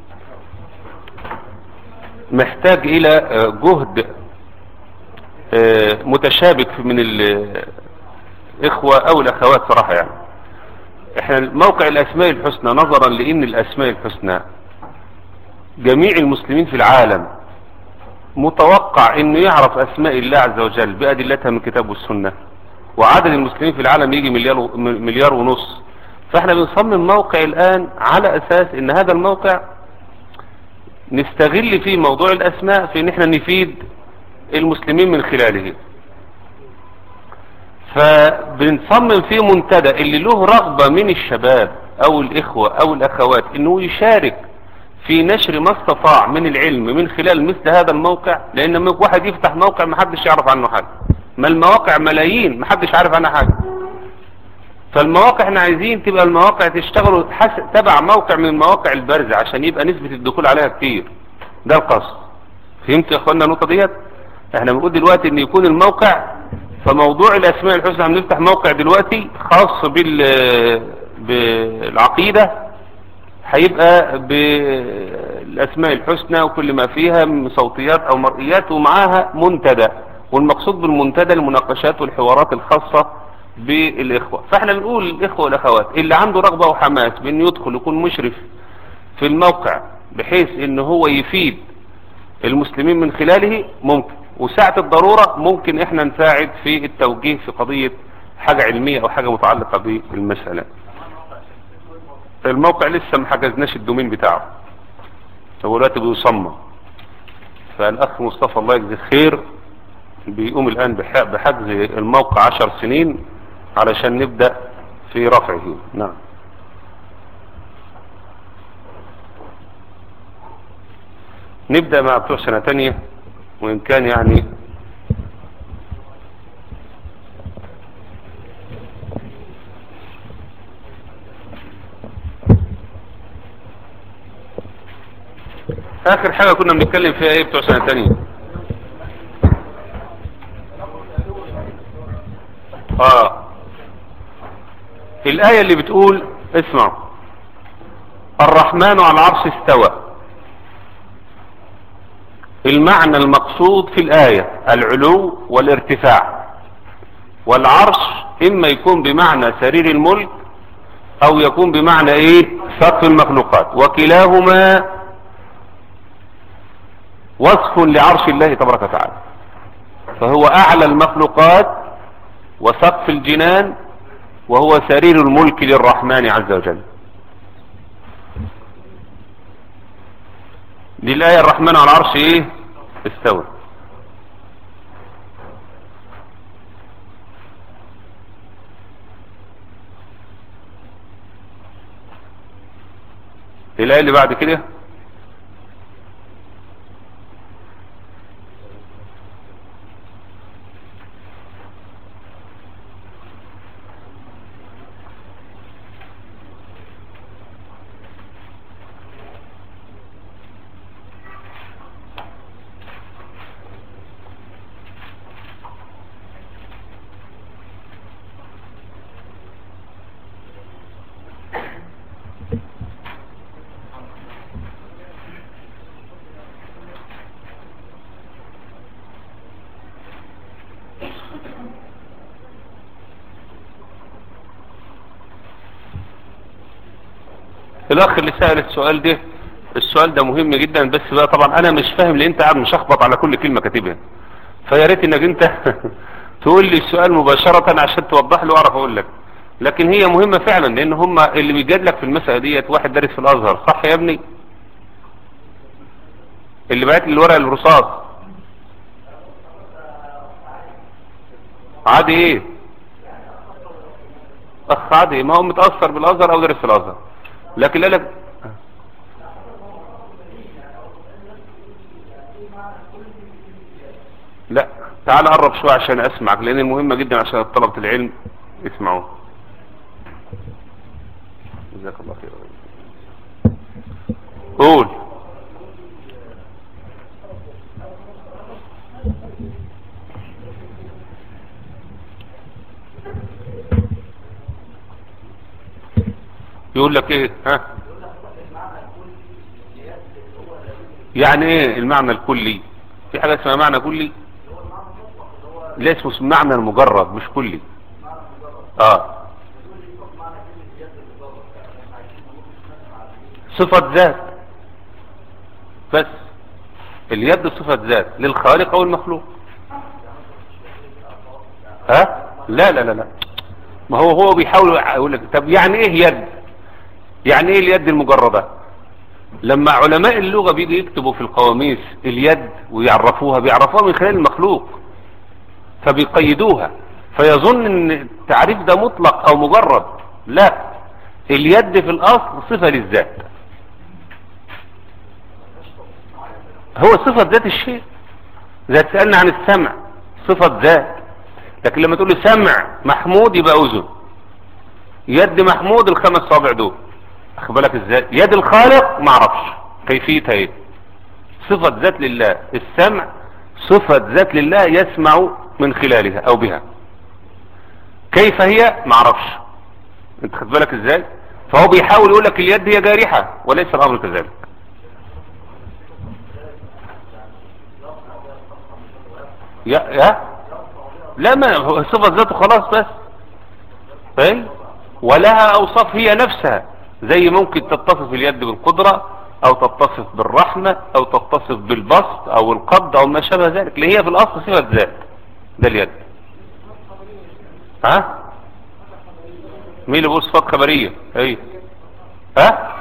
محتاج الى آه، جهد آه، متشابك من الاخوة او الاخوات صراحة يعني احنا موقع الاسماء الحسنى نظرا لان الاسماء الحسنى جميع المسلمين في العالم متوقع انه يعرف اسماء الله عز وجل بادلتها من الكتاب والسنة وعدد المسلمين في العالم يجي مليار, و- مليار ونص فاحنا بنصمم موقع الان على اساس ان هذا الموقع نستغل فيه موضوع الاسماء في ان احنا نفيد المسلمين من خلاله فبنصمم فيه منتدى اللي له رغبة من الشباب او الاخوة او الاخوات انه يشارك في نشر ما استطاع من العلم من خلال مثل هذا الموقع لان لما واحد يفتح موقع محدش يعرف عنه حاجة ما المواقع ملايين محدش عارف عنها حاجة فالمواقع احنا عايزين تبقى المواقع تشتغل حسب تبع موقع من المواقع البارزة عشان يبقى نسبة الدخول عليها كتير ده القصد فهمت يا اخوانا النقطة ديت احنا بنقول دلوقتي ان يكون الموقع فموضوع الاسماء الحسنى هنفتح موقع دلوقتي خاص بال بالعقيدة هيبقى بالاسماء الحسنى وكل ما فيها من صوتيات او مرئيات ومعاها منتدى والمقصود بالمنتدى المناقشات والحوارات الخاصة بالاخوة فاحنا بنقول الاخوة والاخوات اللي عنده رغبة وحماس بانه يدخل يكون مشرف في الموقع بحيث ان هو يفيد المسلمين من خلاله ممكن وساعة الضرورة ممكن احنا نساعد في التوجيه في قضية حاجة علمية او حاجة متعلقة بالمسألة الموقع لسه ما حجزناش الدومين بتاعه هو دلوقتي بيصمم فالاخ مصطفى الله يجزيه خير بيقوم الان بح- بحجز الموقع عشر سنين علشان نبدأ في رفعه نعم نبدأ مع بتوع سنة تانية وإن كان يعني آخر حاجة كنا بنتكلم فيها إيه بتوع سنة تانية آه الآية اللي بتقول اسمعوا الرحمن على العرش استوى المعنى المقصود في الآية العلو والارتفاع والعرش إما يكون بمعنى سرير الملك أو يكون بمعنى إيه سقف المخلوقات وكلاهما وصف لعرش الله تبارك وتعالى فهو أعلى المخلوقات وسقف الجنان وهو سرير الملك للرحمن عز وجل دي الآية الرحمن على العرش ايه استوى الآية اللي بعد كده الاخ اللي سأل السؤال ده السؤال ده مهم جدا بس بقى طبعا انا مش فاهم لان انت قاعد مشخبط على كل كلمة كاتبها فيا ريت انك انت تقول لي السؤال مباشرة عشان توضح له واعرف اقول لك لكن هي مهمة فعلا لان هم اللي بيجادلك في المسألة ديت واحد دارس في الازهر صح يا ابني اللي بعت لي الورق الرصاص عادي ايه اخ عادي ما هو متأثر بالازهر او دارس في الازهر لكن لا لك لا تعال قرب شوية عشان اسمعك لان مهمة جدا عشان طلبة العلم يسمعوه جزاك الله خير قول يقول لك ايه ها يعني ايه المعنى الكلي في حاجة اسمها معنى كلي لا اسمه معنى المجرد مش كلي اه صفة ذات بس اليد صفة ذات للخالق او المخلوق ها لا لا لا لا ما هو هو بيحاول يقول لك طب يعني ايه يد يعني ايه اليد المجردة لما علماء اللغة بيجوا يكتبوا في القواميس اليد ويعرفوها بيعرفوها من خلال المخلوق فبيقيدوها فيظن ان التعريف ده مطلق او مجرد لا اليد في الاصل صفة للذات هو صفة ذات الشيء زي تسألنا عن السمع صفة ذات لكن لما تقول لي سمع محمود يبقى اذن يد محمود الخمس صابع دول اخد بالك ازاي يد الخالق ما اعرفش كيفيتها ايه صفة ذات لله السمع صفة ذات لله يسمع من خلالها او بها كيف هي ما اعرفش انت خد بالك ازاي فهو بيحاول يقول لك اليد هي جارحة وليس الامر كذلك يا يا لا ما هو صفة ذاته خلاص بس فاهم ولها اوصاف هي نفسها زي ممكن تتصف اليد بالقدرة او تتصف بالرحمة او تتصف بالبسط او القبض او ما شابه ذلك اللي هي في الاصل صفة ذات ده اليد ها مين اللي بيقول صفات خبرية ايه ها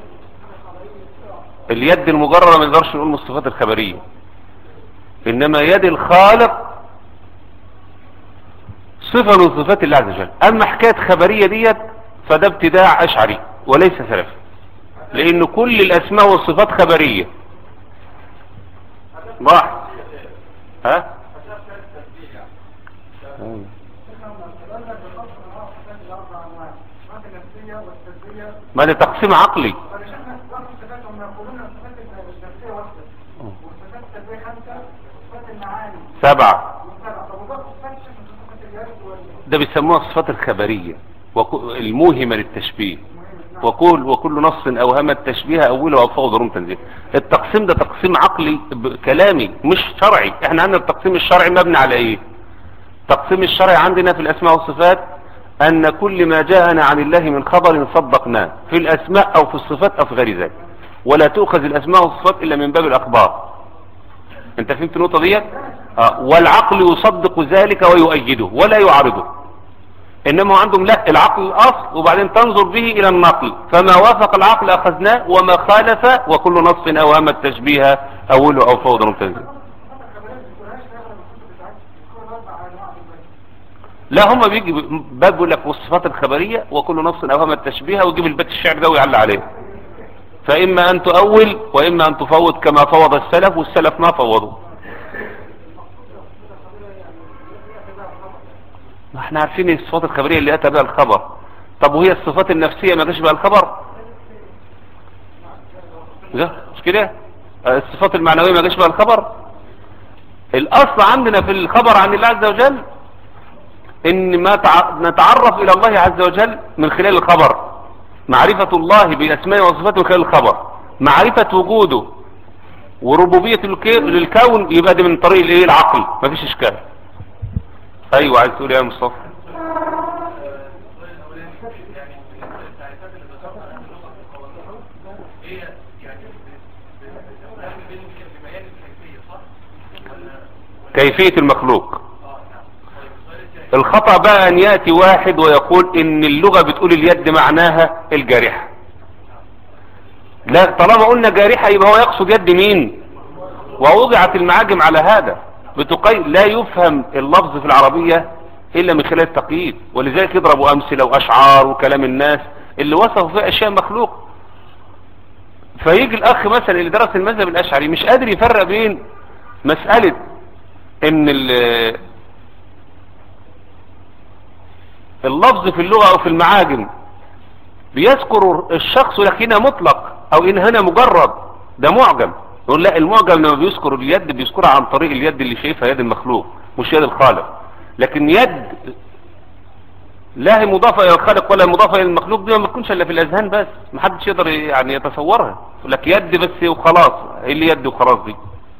اليد المجردة ما نقدرش نقول من الصفات الخبرية انما يد الخالق صفة من صفات الله عز وجل اما حكاية خبرية ديت فده ابتداع اشعري وليس سلفي لان كل الاسماء والصفات خبرية راح ها أيوة. ما ده تقسيم عقلي سبعة ده بيسموها الصفات الخبرية وكو- الموهمة للتشبيه وكل وكل نص اوهم التشبيه اوله وفوق ضرورة تنزيل التقسيم ده تقسيم عقلي ب- كلامي مش شرعي احنا عندنا التقسيم الشرعي مبني على ايه التقسيم الشرعي عندنا في الاسماء والصفات ان كل ما جاءنا عن الله من خبر صدقناه في الاسماء او في الصفات او في غير ذلك ولا تؤخذ الاسماء والصفات الا من باب الاخبار انت فهمت النقطة ديت آه. والعقل يصدق ذلك ويؤيده ولا يعارضه انما عندهم لا العقل الاصل وبعدين تنظر به الى النقل فما وافق العقل اخذناه وما خالف وكل نص اوهم التشبيه اوله او فوضى ممتازه لا هم بيجي باب يقول لك والصفات الخبرية وكل نص اوهم التشبيه ويجيب البيت الشعر ده ويعلق عليه فاما ان تؤول واما ان تفوض كما فوض السلف والسلف ما فوضوا ما احنا عارفين ايه الصفات الخبرية اللي اتى بها الخبر طب وهي الصفات النفسية ما جاش بها الخبر ده مش كده آه، الصفات المعنوية ما جاش بها الخبر الاصل عندنا في الخبر عن الله عز وجل ان ما تع... نتعرف الى الله عز وجل من خلال الخبر معرفة الله باسمائه وصفاته من خلال الخبر معرفة وجوده وربوبية الك- للكون يبقى ده من طريق الايه العقل مفيش اشكال ايوه عايز تقول إيه يا مصطفى كيفية المخلوق الخطأ بقى ان يأتي واحد ويقول ان اللغة بتقول اليد معناها الجارحة لا طالما قلنا جارحة يبقى هو يقصد يد مين ووضعت المعاجم على هذا بتقي... لا يفهم اللفظ في العربية الا من خلال التقييد ولذلك يضربوا امثلة واشعار وكلام الناس اللي وصفوا فيها اشياء مخلوق فيجي الاخ مثلا اللي درس المذهب الاشعري مش قادر يفرق بين مسألة ان ال- اللفظ في اللغة او في المعاجم بيذكر الشخص لكنها مطلق او ان هنا مجرد ده معجم يقول لا المعجم لما بيذكر اليد بيذكرها عن طريق اليد اللي شايفها يد المخلوق مش يد الخالق لكن يد لا هي مضافة الى الخالق ولا مضافة الى المخلوق دي ما بتكونش الا في الاذهان بس محدش يقدر يعني يتصورها يقول لك يد بس وخلاص ايه اللي يد وخلاص دي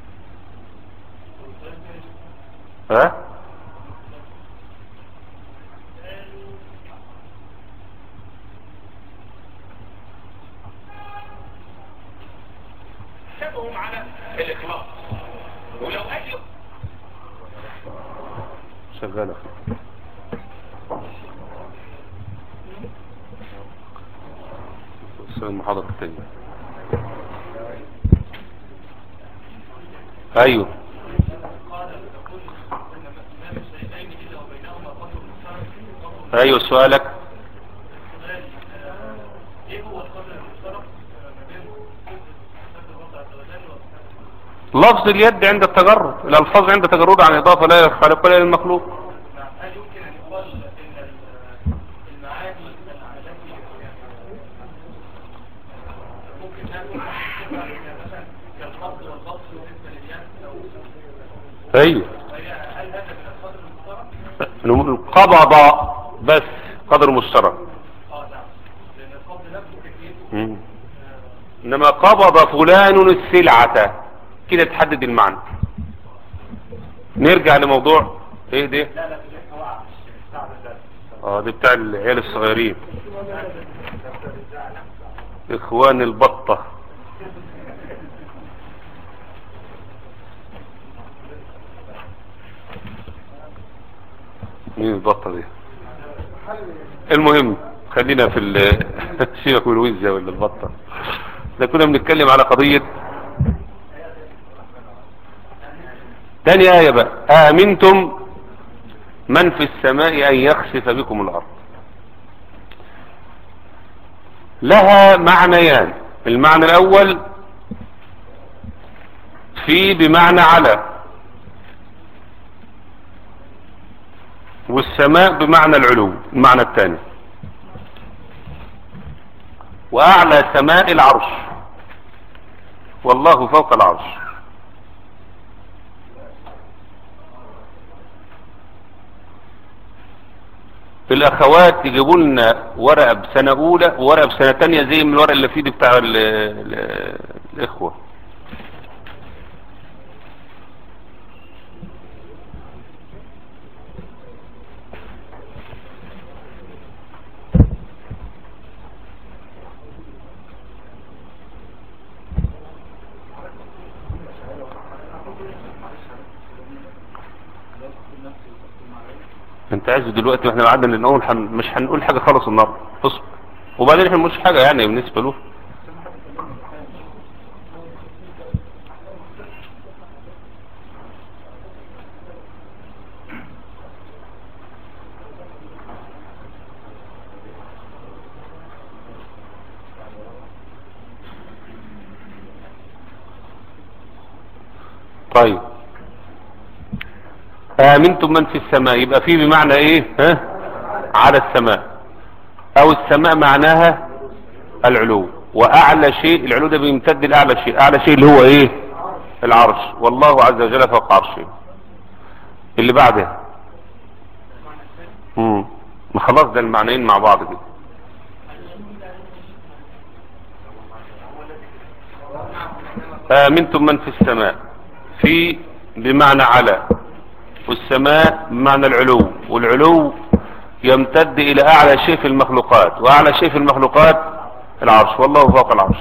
ها حسابهم على الإخلاص ولو أي شغالة السلام المحاضرة التانية ايوه ايوه سؤالك لفظ اليد عند التجرد الالفاظ عند تجرد عن اضافه لا للخالق ولا للمخلوق هل يمكن ان يقال ان ال- المعاني التي ممكن انها تكون مثلا كالقبض والبسط بالنسبه لليد او ايوه هي هل هذا من القدر المشترك؟ القبض بس قدر مشترك اه نعم لان القبض نفسه كيفيته مم. انما قبض فلان السلعة كده تحدد المعنى نرجع لموضوع ايه ده لا لا في الوعي مش بتاع ده اه ده بتاع العيال الصغيرين اخوان البطة مين البطة دي المهم خلينا في ال- سيبك من الوزة ولا البطة ده كنا بنتكلم على قضية تاني آية بقى آمنتم من في السماء أن يخسف بكم الأرض لها معنيان المعنى الأول في بمعنى على والسماء بمعنى العلو المعنى الثاني وأعلى سماء العرش والله فوق العرش الأخوات يجيبوا لنا ورقة بسنة أولى وورقة بسنة تانية زي من الورقة اللي في ايدي بتاع ال- ال- الإخوة انت عايز دلوقتي واحنا قعدنا نقول حن... مش هنقول حاجة خالص النهارده اصبر وبعدين احنا مش حاجة يعني بالنسبة له طيب آمنتم من في السماء يبقى فيه بمعنى ايه ها على السماء او السماء معناها العلو واعلى شيء العلو ده بيمتد لاعلى شيء اعلى شيء اللي هو ايه العرش والله عز وجل فوق عرشه اللي بعده امم ما خلاص ده المعنيين مع بعض كده آمنتم من في السماء في بمعنى على والسماء بمعنى العلو والعلو يمتد إلى أعلى شيء في المخلوقات وأعلى شيء في المخلوقات العرش والله فوق العرش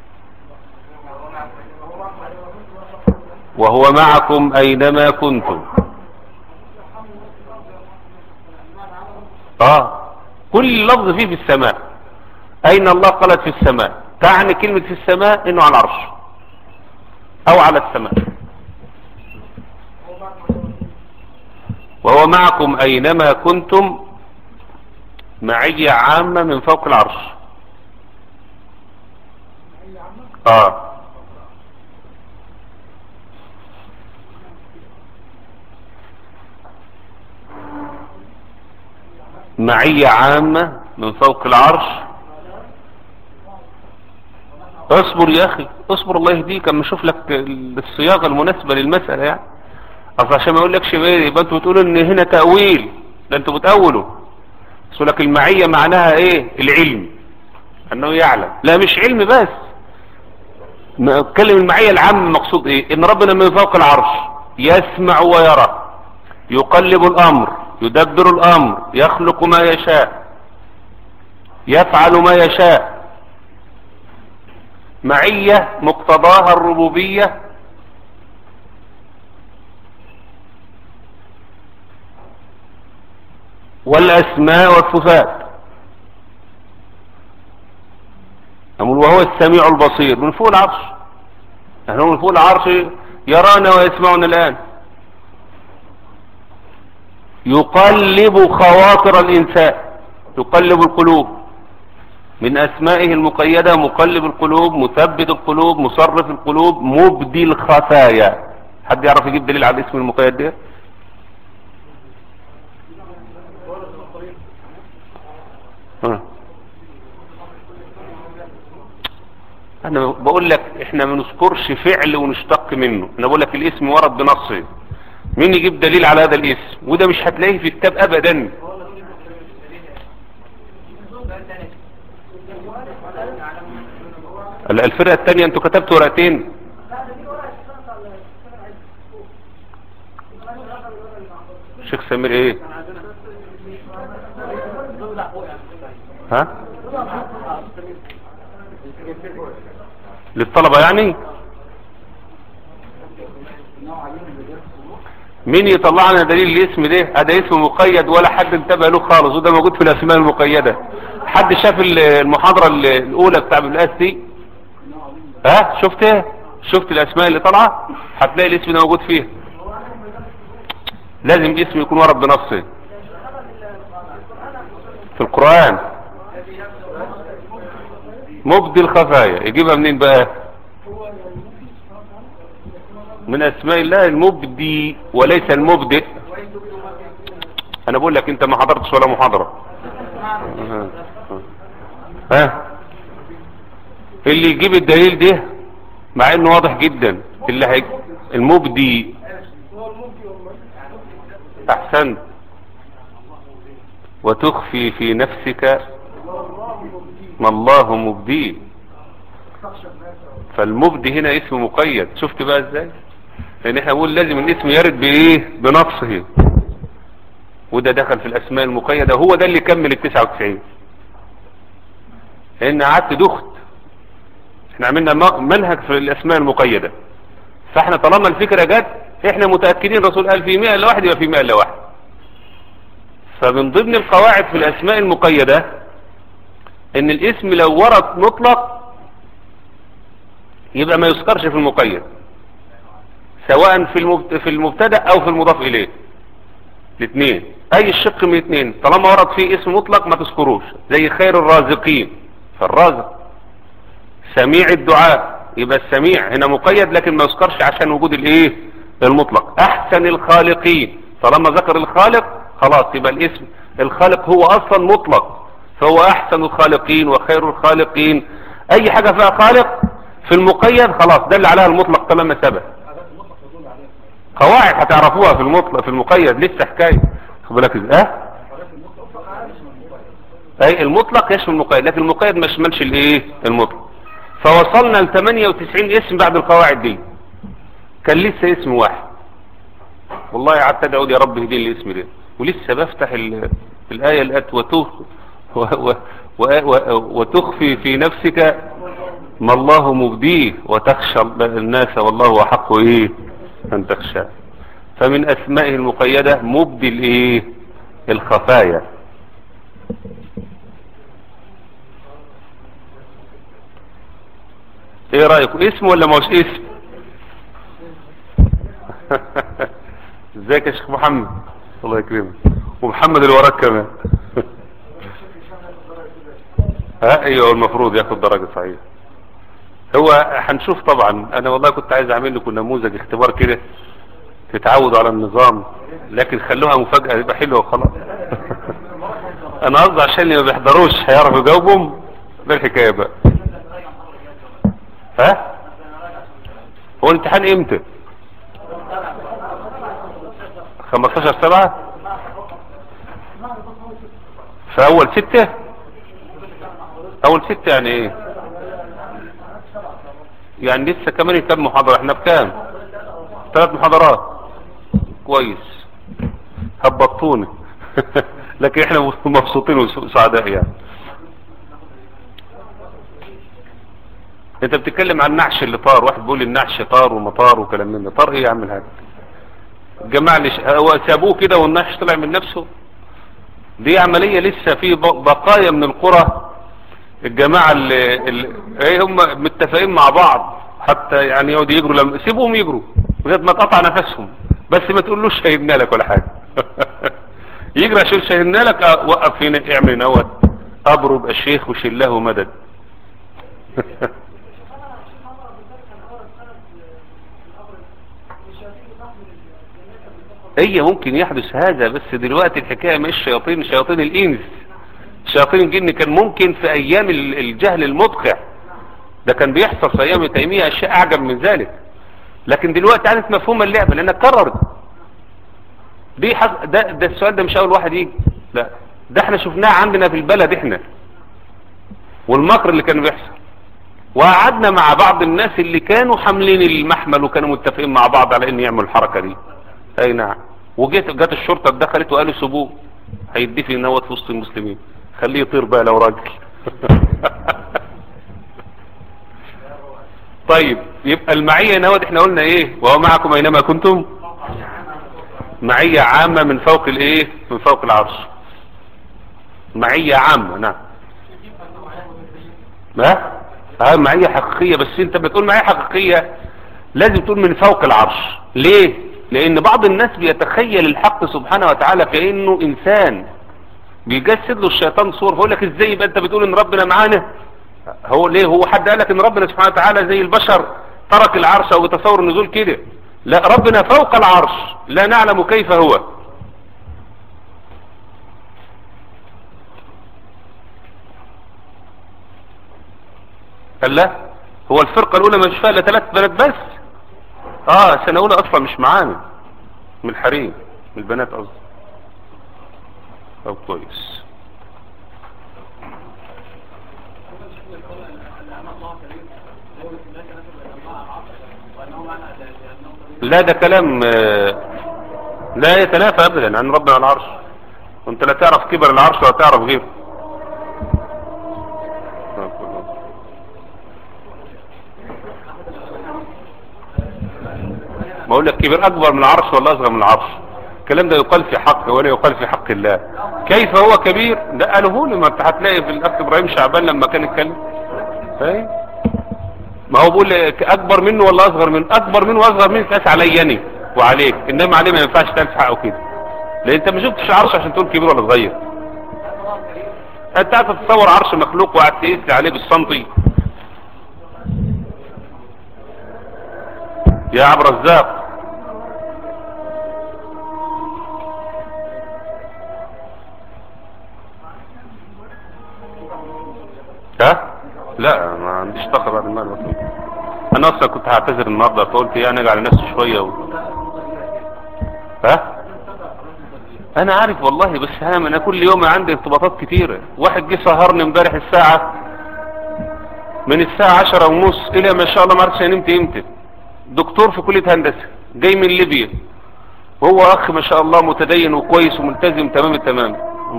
وهو معكم أينما كنتم آه كل لفظ فيه في السماء أين الله قالت في السماء تعني كلمة في السماء إنه على العرش أو على السماء وهو معكم أينما كنتم معية عامة من فوق العرش آه معية عامة من فوق العرش اصبر يا اخي اصبر الله يهديك اما اشوف لك الصياغة المناسبة للمسألة يعني اصل عشان ما اقول لكش ايه يبقى انتوا بتقولوا ان هنا تأويل ده انتوا بتأولوا بس لك المعية معناها ايه العلم انه يعلم لا مش علم بس ما اتكلم المعية العام مقصود ايه ان ربنا من فوق العرش يسمع ويرى يقلب الامر يدبر الامر يخلق ما يشاء يفعل ما يشاء معية مقتضاها الربوبية والأسماء والصفات أقول وهو السميع البصير من فوق العرش نحن من فوق العرش يرانا ويسمعنا الآن يقلب خواطر الإنسان يقلب القلوب من أسمائه المقيدة مقلب القلوب مثبت القلوب مصرف القلوب مبدي الخفايا حد يعرف يجيب دليل على الاسم المقيد ده ها. انا بقول لك احنا ما نذكرش فعل ونشتق منه انا بقول لك الاسم ورد بنصه مين يجيب دليل على هذا الاسم وده مش هتلاقيه في كتاب ابدا ال- الفرقة التانية انتوا كتبتوا ورقتين شيخ سمير ايه ها للطلبة يعني مين يطلع لنا دليل الاسم ده هذا اسم مقيد ولا حد انتبه له خالص وده موجود في الاسماء المقيدة حد شاف ال- المحاضرة ال- الاولى بتاع بالاس دي ها شفتها شفت الاسماء اللي طالعة هتلاقي الاسم ده موجود فيها لازم اسم يكون ورد بنصه في القرآن مبدي الخفايا يجيبها منين بقى من اسماء الله المبدي وليس المبدئ انا بقول لك انت ما حضرتش ولا محاضرة ها ها اللي يجيب الدليل ده مع انه واضح جدا اللي هي المبدي احسنت وتخفي في نفسك ما الله مبديه فالمبدي هنا اسم مقيد شفت بقى ازاي لان احنا بنقول لازم الاسم يرد بايه بنصه وده دخل في الاسماء المقيدة هو ده اللي كمل ال 99 لان قعدت دخت احنا عملنا م- منهج في الاسماء المقيدة فاحنا طالما الفكرة جت احنا متأكدين الرسول قال في 100 الا واحد يبقى في 100 الا واحد فمن ضمن القواعد في الاسماء المقيدة ان الاسم لو ورد مطلق يبقى ما يذكرش في المقيد سواء في المبت- في المبتدا او في المضاف اليه الاثنين اي الشق من الاثنين طالما ورد فيه اسم مطلق ما تذكروش زي خير الرازقين فالرازق سميع الدعاء يبقى السميع هنا مقيد لكن ما يذكرش عشان وجود الايه المطلق احسن الخالقين طالما ذكر الخالق خلاص يبقى الاسم الخالق هو اصلا مطلق فهو احسن الخالقين وخير الخالقين اي حاجة فيها خالق في المقيد خلاص دل عليها المطلق تمام سبب قواعد هتعرفوها في المطلق في المقيد لسه حكايه خد بالك ازاي اه اي المطلق يشمل المقيد لكن المقيد ما يشملش الايه المطلق فوصلنا ل 98 اسم بعد القواعد دي كان لسه اسم واحد والله قعدت ادعو يا رب اهديني الاسم ده ولسه بفتح ال- الايه اللي قالت وتخ و- و- و- و- وتخفي في نفسك ما الله مبديه وتخشى الناس والله احق ايه ان تخشى فمن اسمائه المقيدة مبدي الايه الخفايا ايه رأيكم اسم ولا مش اسم ازيك يا شيخ محمد الله يكرمك ومحمد اللي وراك كمان ها ايوه المفروض ياخد درجة صحيح هو هنشوف طبعا انا والله كنت عايز اعمل لكم نموذج اختبار كده تتعودوا على النظام لكن خلوها مفاجأة يبقى حلوة وخلاص انا قصدي عشان اللي ما بيحضروش هيعرفوا يجاوبهم ده الحكاية بقى ها هو الامتحان امتى 15 سبعة في اول ستة اول ستة يعني ايه يعني لسه كمان كام محاضرة احنا بكام ثلاث محاضرات كويس هبطوني لكن احنا مبسوطين وسعداء يعني انت بتتكلم عن النعش اللي طار واحد بيقول النعش طار ومطار وكلام من ده طار ايه يا عم الحاج الجماعة اللي ش... هو سابوه كده والنعش طلع من نفسه دي عملية لسه في ب- بقايا من القرى الجماعة اللي, اللي ايه هم متفقين مع بعض حتى يعني يقعدوا يجروا لما سيبوهم يجروا لغايه ما تقطع نفسهم بس ما تقولوش شهدنا لك ولا حاجة يجري عشان شهدنا لك اه، وقف هنا اعمل نوت اضرب الشيخ وشله مدد هي ممكن يحدث هذا بس دلوقتي الحكاية مش شياطين شياطين الانس شياطين الجن كان ممكن في ايام ال- الجهل المدقع ده كان بيحصل في ايام تيمية اشياء اعجب من ذلك لكن دلوقتي عادت مفهوم اللعبة لانها اتكررت دي حق ده, ده السؤال ده مش اول واحد يجي لا ده احنا شفناه عندنا في البلد احنا والمكر اللي كان بيحصل وقعدنا مع بعض الناس اللي كانوا حاملين المحمل وكانوا متفقين مع بعض على ان يعملوا الحركة دي اي نعم وجيت جت الشرطة اتدخلت وقالوا سيبوه هيدفي نوت في وسط المسلمين خليه يطير بقى لو راجل طيب يبقى المعية نوت احنا قلنا ايه وهو معكم اينما كنتم معية عامة من فوق الايه من فوق العرش معية عامة نعم ما اه معية حقيقية بس انت بتقول معية حقيقية لازم تقول من فوق العرش ليه لان بعض الناس بيتخيل الحق سبحانه وتعالى كأنه انسان بيجسد له الشيطان صور فيقول لك ازاي يبقى انت بتقول ان ربنا معانا هو ليه هو حد قال لك ان ربنا سبحانه وتعالى زي البشر ترك العرش او بتصور النزول كده لا ربنا فوق العرش لا نعلم كيف هو قال لا هو الفرقة الاولى مش فيها الا ثلاث بنات بس اه سنة اولى اصلا مش معانا من الحريم من البنات قصدي طب كويس لا ده كلام آه، لا يتنافى ابدا عن ربنا العرش وانت لا تعرف كبر العرش ولا تعرف غيره بقول لك كبر اكبر من العرش ولا اصغر من العرش الكلام ده يقال في حقه ولا يقال في حق الله كيف هو كبير ده قاله لي ما انت هتلاقي في الاخ ابراهيم شعبان لما كان يتكلم فاهم ما هو بيقول لك اكبر منه ولا اصغر منه اكبر منه واصغر منه تقاس عليا انا وعليك انما عليه ما ينفعش تقاس حقه كده لان انت ما شفتش عرش عشان تقول كبير ولا صغير انت قاعد تتصور عرش مخلوق وقاعد تقيس عليه بالسنتي يا عبد الرزاق ها لا ما عنديش طاقه بعد المغرب انا اصلا كنت هعتذر النهارده فقلت يعني اجي على نفسي شويه و... ها انا عارف والله بس هام انا كل يوم عندي ارتباطات كتيره واحد جه سهرني امبارح الساعه من الساعه عشرة ونص الى ما شاء الله ما عرفتش نمت امتى دكتور في كليه هندسه جاي من ليبيا وهو اخ ما شاء الله متدين وكويس وملتزم تمام التمام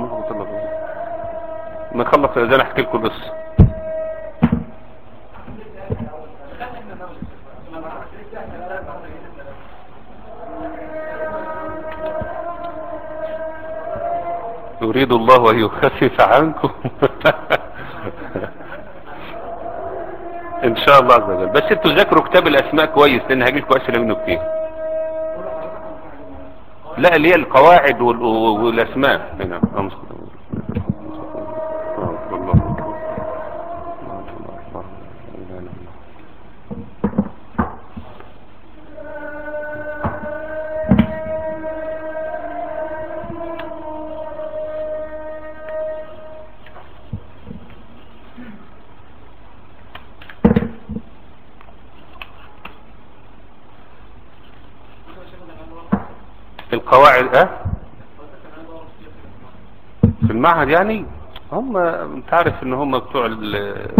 ما يخلص الاذان احكي لكم القصه يريد الله ان يخفف عنكم ان شاء الله عز وجل بس انتوا ذاكروا كتاب الاسماء كويس لان هجي لكم اسئله منه كتير لا اللي هي القواعد وال- والاسماء هنا القواعد اه في المعهد يعني هم انت عارف ان هم بتوع ال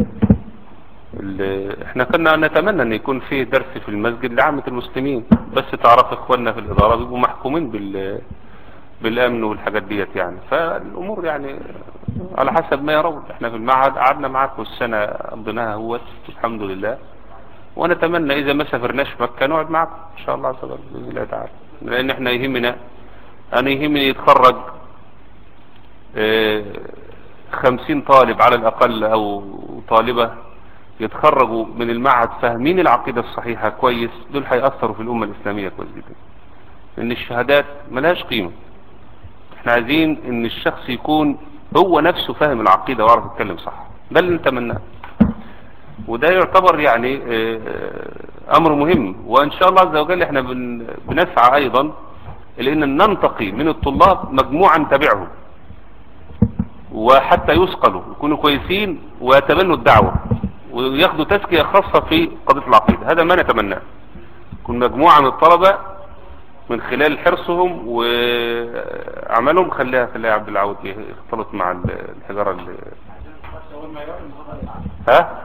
ال احنا كنا نتمنى ان يكون فيه درس في المسجد لعامة المسلمين بس تعرف اخواننا في الادارة بيبقوا محكومين بال بالامن والحاجات ديت يعني فالامور يعني على حسب ما يرون احنا في المعهد قعدنا معاكم السنة قضيناها هو الحمد لله ونتمنى اذا ما سافرناش مكة نقعد معكم ان شاء الله عز وجل باذن الله تعالى لان احنا يهمنا انا يهمني يتخرج اه، خمسين طالب على الاقل او طالبة يتخرجوا من المعهد فاهمين العقيدة الصحيحة كويس دول هيأثروا في الامة الاسلامية كويس جدا ان الشهادات ملهاش قيمة احنا عايزين ان الشخص يكون هو نفسه فاهم العقيدة ويعرف يتكلم صح ده اللي نتمناه وده يعتبر يعني آه، امر مهم وان شاء الله عز وجل احنا بن- بنسعى ايضا لان ننتقي من الطلاب مجموعة نتابعهم وحتى يثقلوا يكونوا كويسين ويتبنوا الدعوة وياخدوا تزكية خاصة في قضية العقيدة هذا ما نتمناه يكون مجموعة من الطلبة من خلال حرصهم وعملهم خليها خليها عبد العود يختلط مع الحجارة اللي ها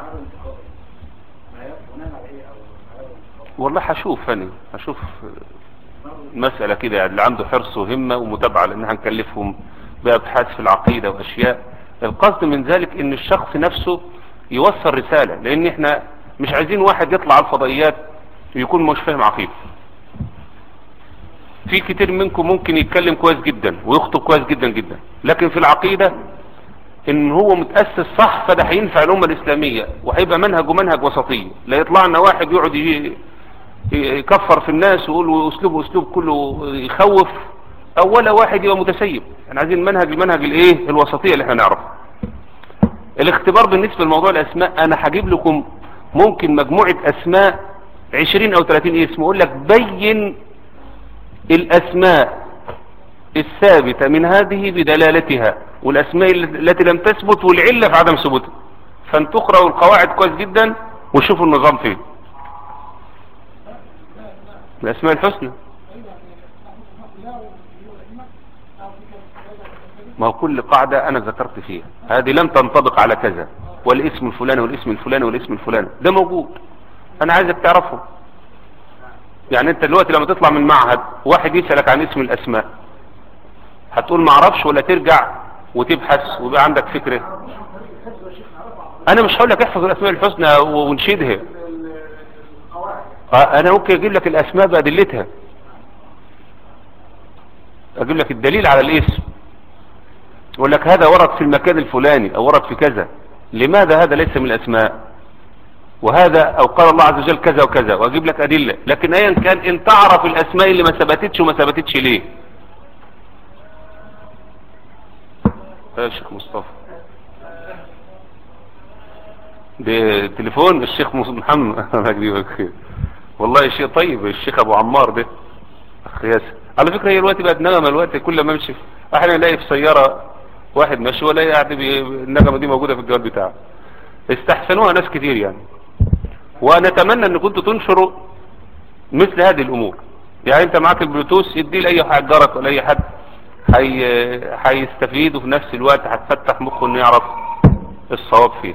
والله هشوف انا هشوف مسألة كده يعني اللي عنده حرص وهمة ومتابعة لان هنكلفهم بأبحاث في العقيدة واشياء القصد من ذلك ان الشخص نفسه يوصل رسالة لان احنا مش عايزين واحد يطلع على الفضائيات ويكون مش فاهم عقيدة في كتير منكم ممكن يتكلم كويس جدا ويخطب كويس جدا جدا لكن في العقيدة ان هو متأسس صح فده هينفع الامة الاسلامية وهيبقى منهجه منهج وسطية لا يطلع لنا واحد يقعد ي- يكفر في الناس ويقول اسلوبه اسلوب كله يخوف او ولا واحد يبقى متسيب احنا عايزين منهج المنهج الايه الوسطية اللي احنا نعرفه الاختبار بالنسبة لموضوع الاسماء انا هجيب لكم ممكن مجموعة اسماء 20 او 30 اسم اقول لك بين الاسماء الثابتة من هذه بدلالتها والاسماء التي لم تثبت والعلة في عدم ثبوتها فان تقرأوا القواعد كويس جدا وشوفوا النظام فين الاسماء الحسنى ما هو كل قاعدة انا ذكرت فيها هذه لم تنطبق على كذا والاسم الفلاني والاسم الفلاني والاسم الفلاني ده موجود انا عايزك تعرفه يعني انت دلوقتي لما تطلع من معهد واحد يسألك عن اسم الاسماء هتقول ما اعرفش ولا ترجع وتبحث ويبقى عندك فكرة انا مش هقول لك احفظ الاسماء الحسنى ونشيدها آه، انا ممكن اجيب لك الاسماء بادلتها اجيب لك الدليل على الاسم يقول لك هذا ورد في المكان الفلاني او ورد في كذا لماذا هذا ليس من الاسماء وهذا او قال الله عز وجل كذا وكذا واجيب لك ادلة لكن ايا كان ان تعرف الاسماء اللي ما ثبتتش وما ثبتتش ليه يا شيخ مصطفى ده تليفون الشيخ مص- محمد الله يجزيك خير والله شيء طيب الشيخ ابو عمار ده اخ ياسر على فكره هي الوقت بقت نغمه الوقت كل ما امشي احيانا الاقي في سياره واحد ماشي ولا قاعد بي- النغمه دي موجوده في الجوال بتاعه استحسنوها ناس كتير يعني ونتمنى ان كنتوا تنشروا مثل هذه الامور يعني انت معاك البلوتوث يديه لاي حد جارك ولا اي حد هي هيستفيد وفي نفس الوقت هتفتح مخه انه يعرف الصواب فيه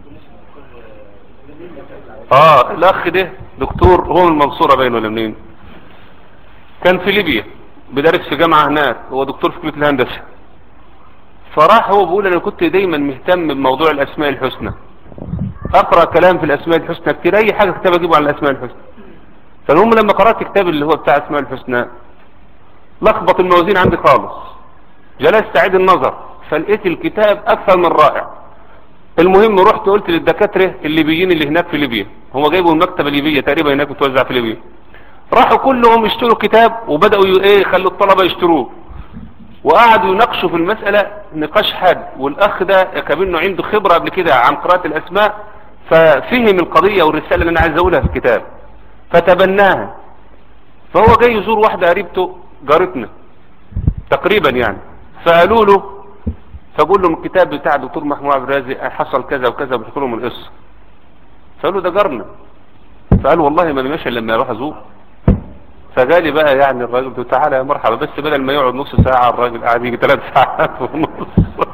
اه الاخ ده دكتور هو من المنصورة باين ولا منين كان في ليبيا بدرس في جامعة هناك هو دكتور في كلية الهندسة فراح هو بيقول انا كنت دايما مهتم بموضوع الاسماء الحسنى اقرا كلام في الاسماء الحسنى كتير اي حاجه كتاب اجيبه عن الاسماء الحسنى فالمهم لما قرات كتاب اللي هو بتاع الاسماء الحسنى لخبط الموازين عندي خالص جلست اعيد النظر فلقيت الكتاب اكثر من رائع المهم رحت قلت للدكاتره الليبيين اللي هناك في ليبيا هم جايبوا المكتبه الليبيه تقريبا هناك بتوزع في ليبيا راحوا كلهم يشتروا كتاب وبداوا ي- ايه خلوا الطلبه يشتروه وقعدوا يناقشوا في المسألة نقاش حاد والأخ ده كابنه عنده خبرة قبل كده عن قراءة الأسماء ففهم القضية والرسالة اللي أنا عايز أقولها في الكتاب فتبناها فهو جاي يزور واحدة قريبته جارتنا تقريبا يعني فقالوا له فقول لهم الكتاب بتاع الدكتور محمود عبد الرازق حصل كذا وكذا بيحكوا لهم القصة فقالوا ده جارنا فقال والله ما ماشي لما يروح ازور فجالي بقى يعني الراجل قلت له تعالى يا مرحبا بس بدل ما يقعد نص ساعة الراجل قاعد يجي ثلاث ساعات ونص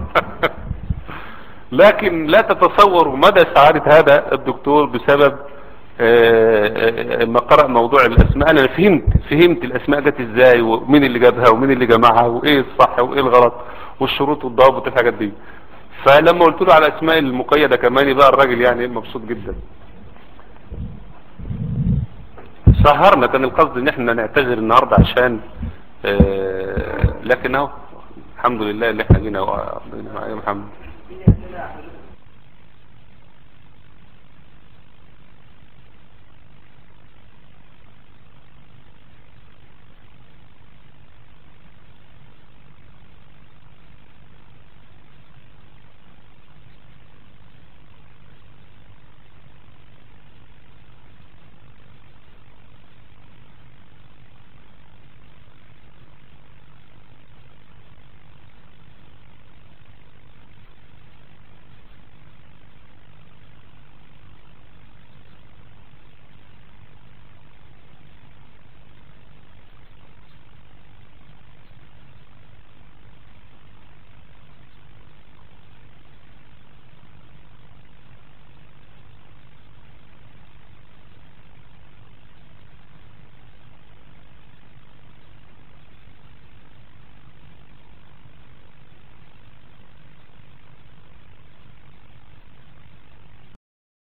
لكن لا تتصوروا مدى سعادة هذا الدكتور بسبب آه، آه، ما قرأ موضوع الأسماء أنا فهمت فهمت الأسماء جت إزاي ومين اللي جابها ومين اللي جمعها وإيه الصح وإيه الغلط والشروط والضوابط الحاجات دي فلما قلت له على الأسماء المقيدة كمان بقى الراجل يعني مبسوط جدا سهرنا كان القصد ان احنا نعتذر النهاردة عشان آه، لكن اهو الحمد لله اللي احنا جينا وقضينا معايا محمد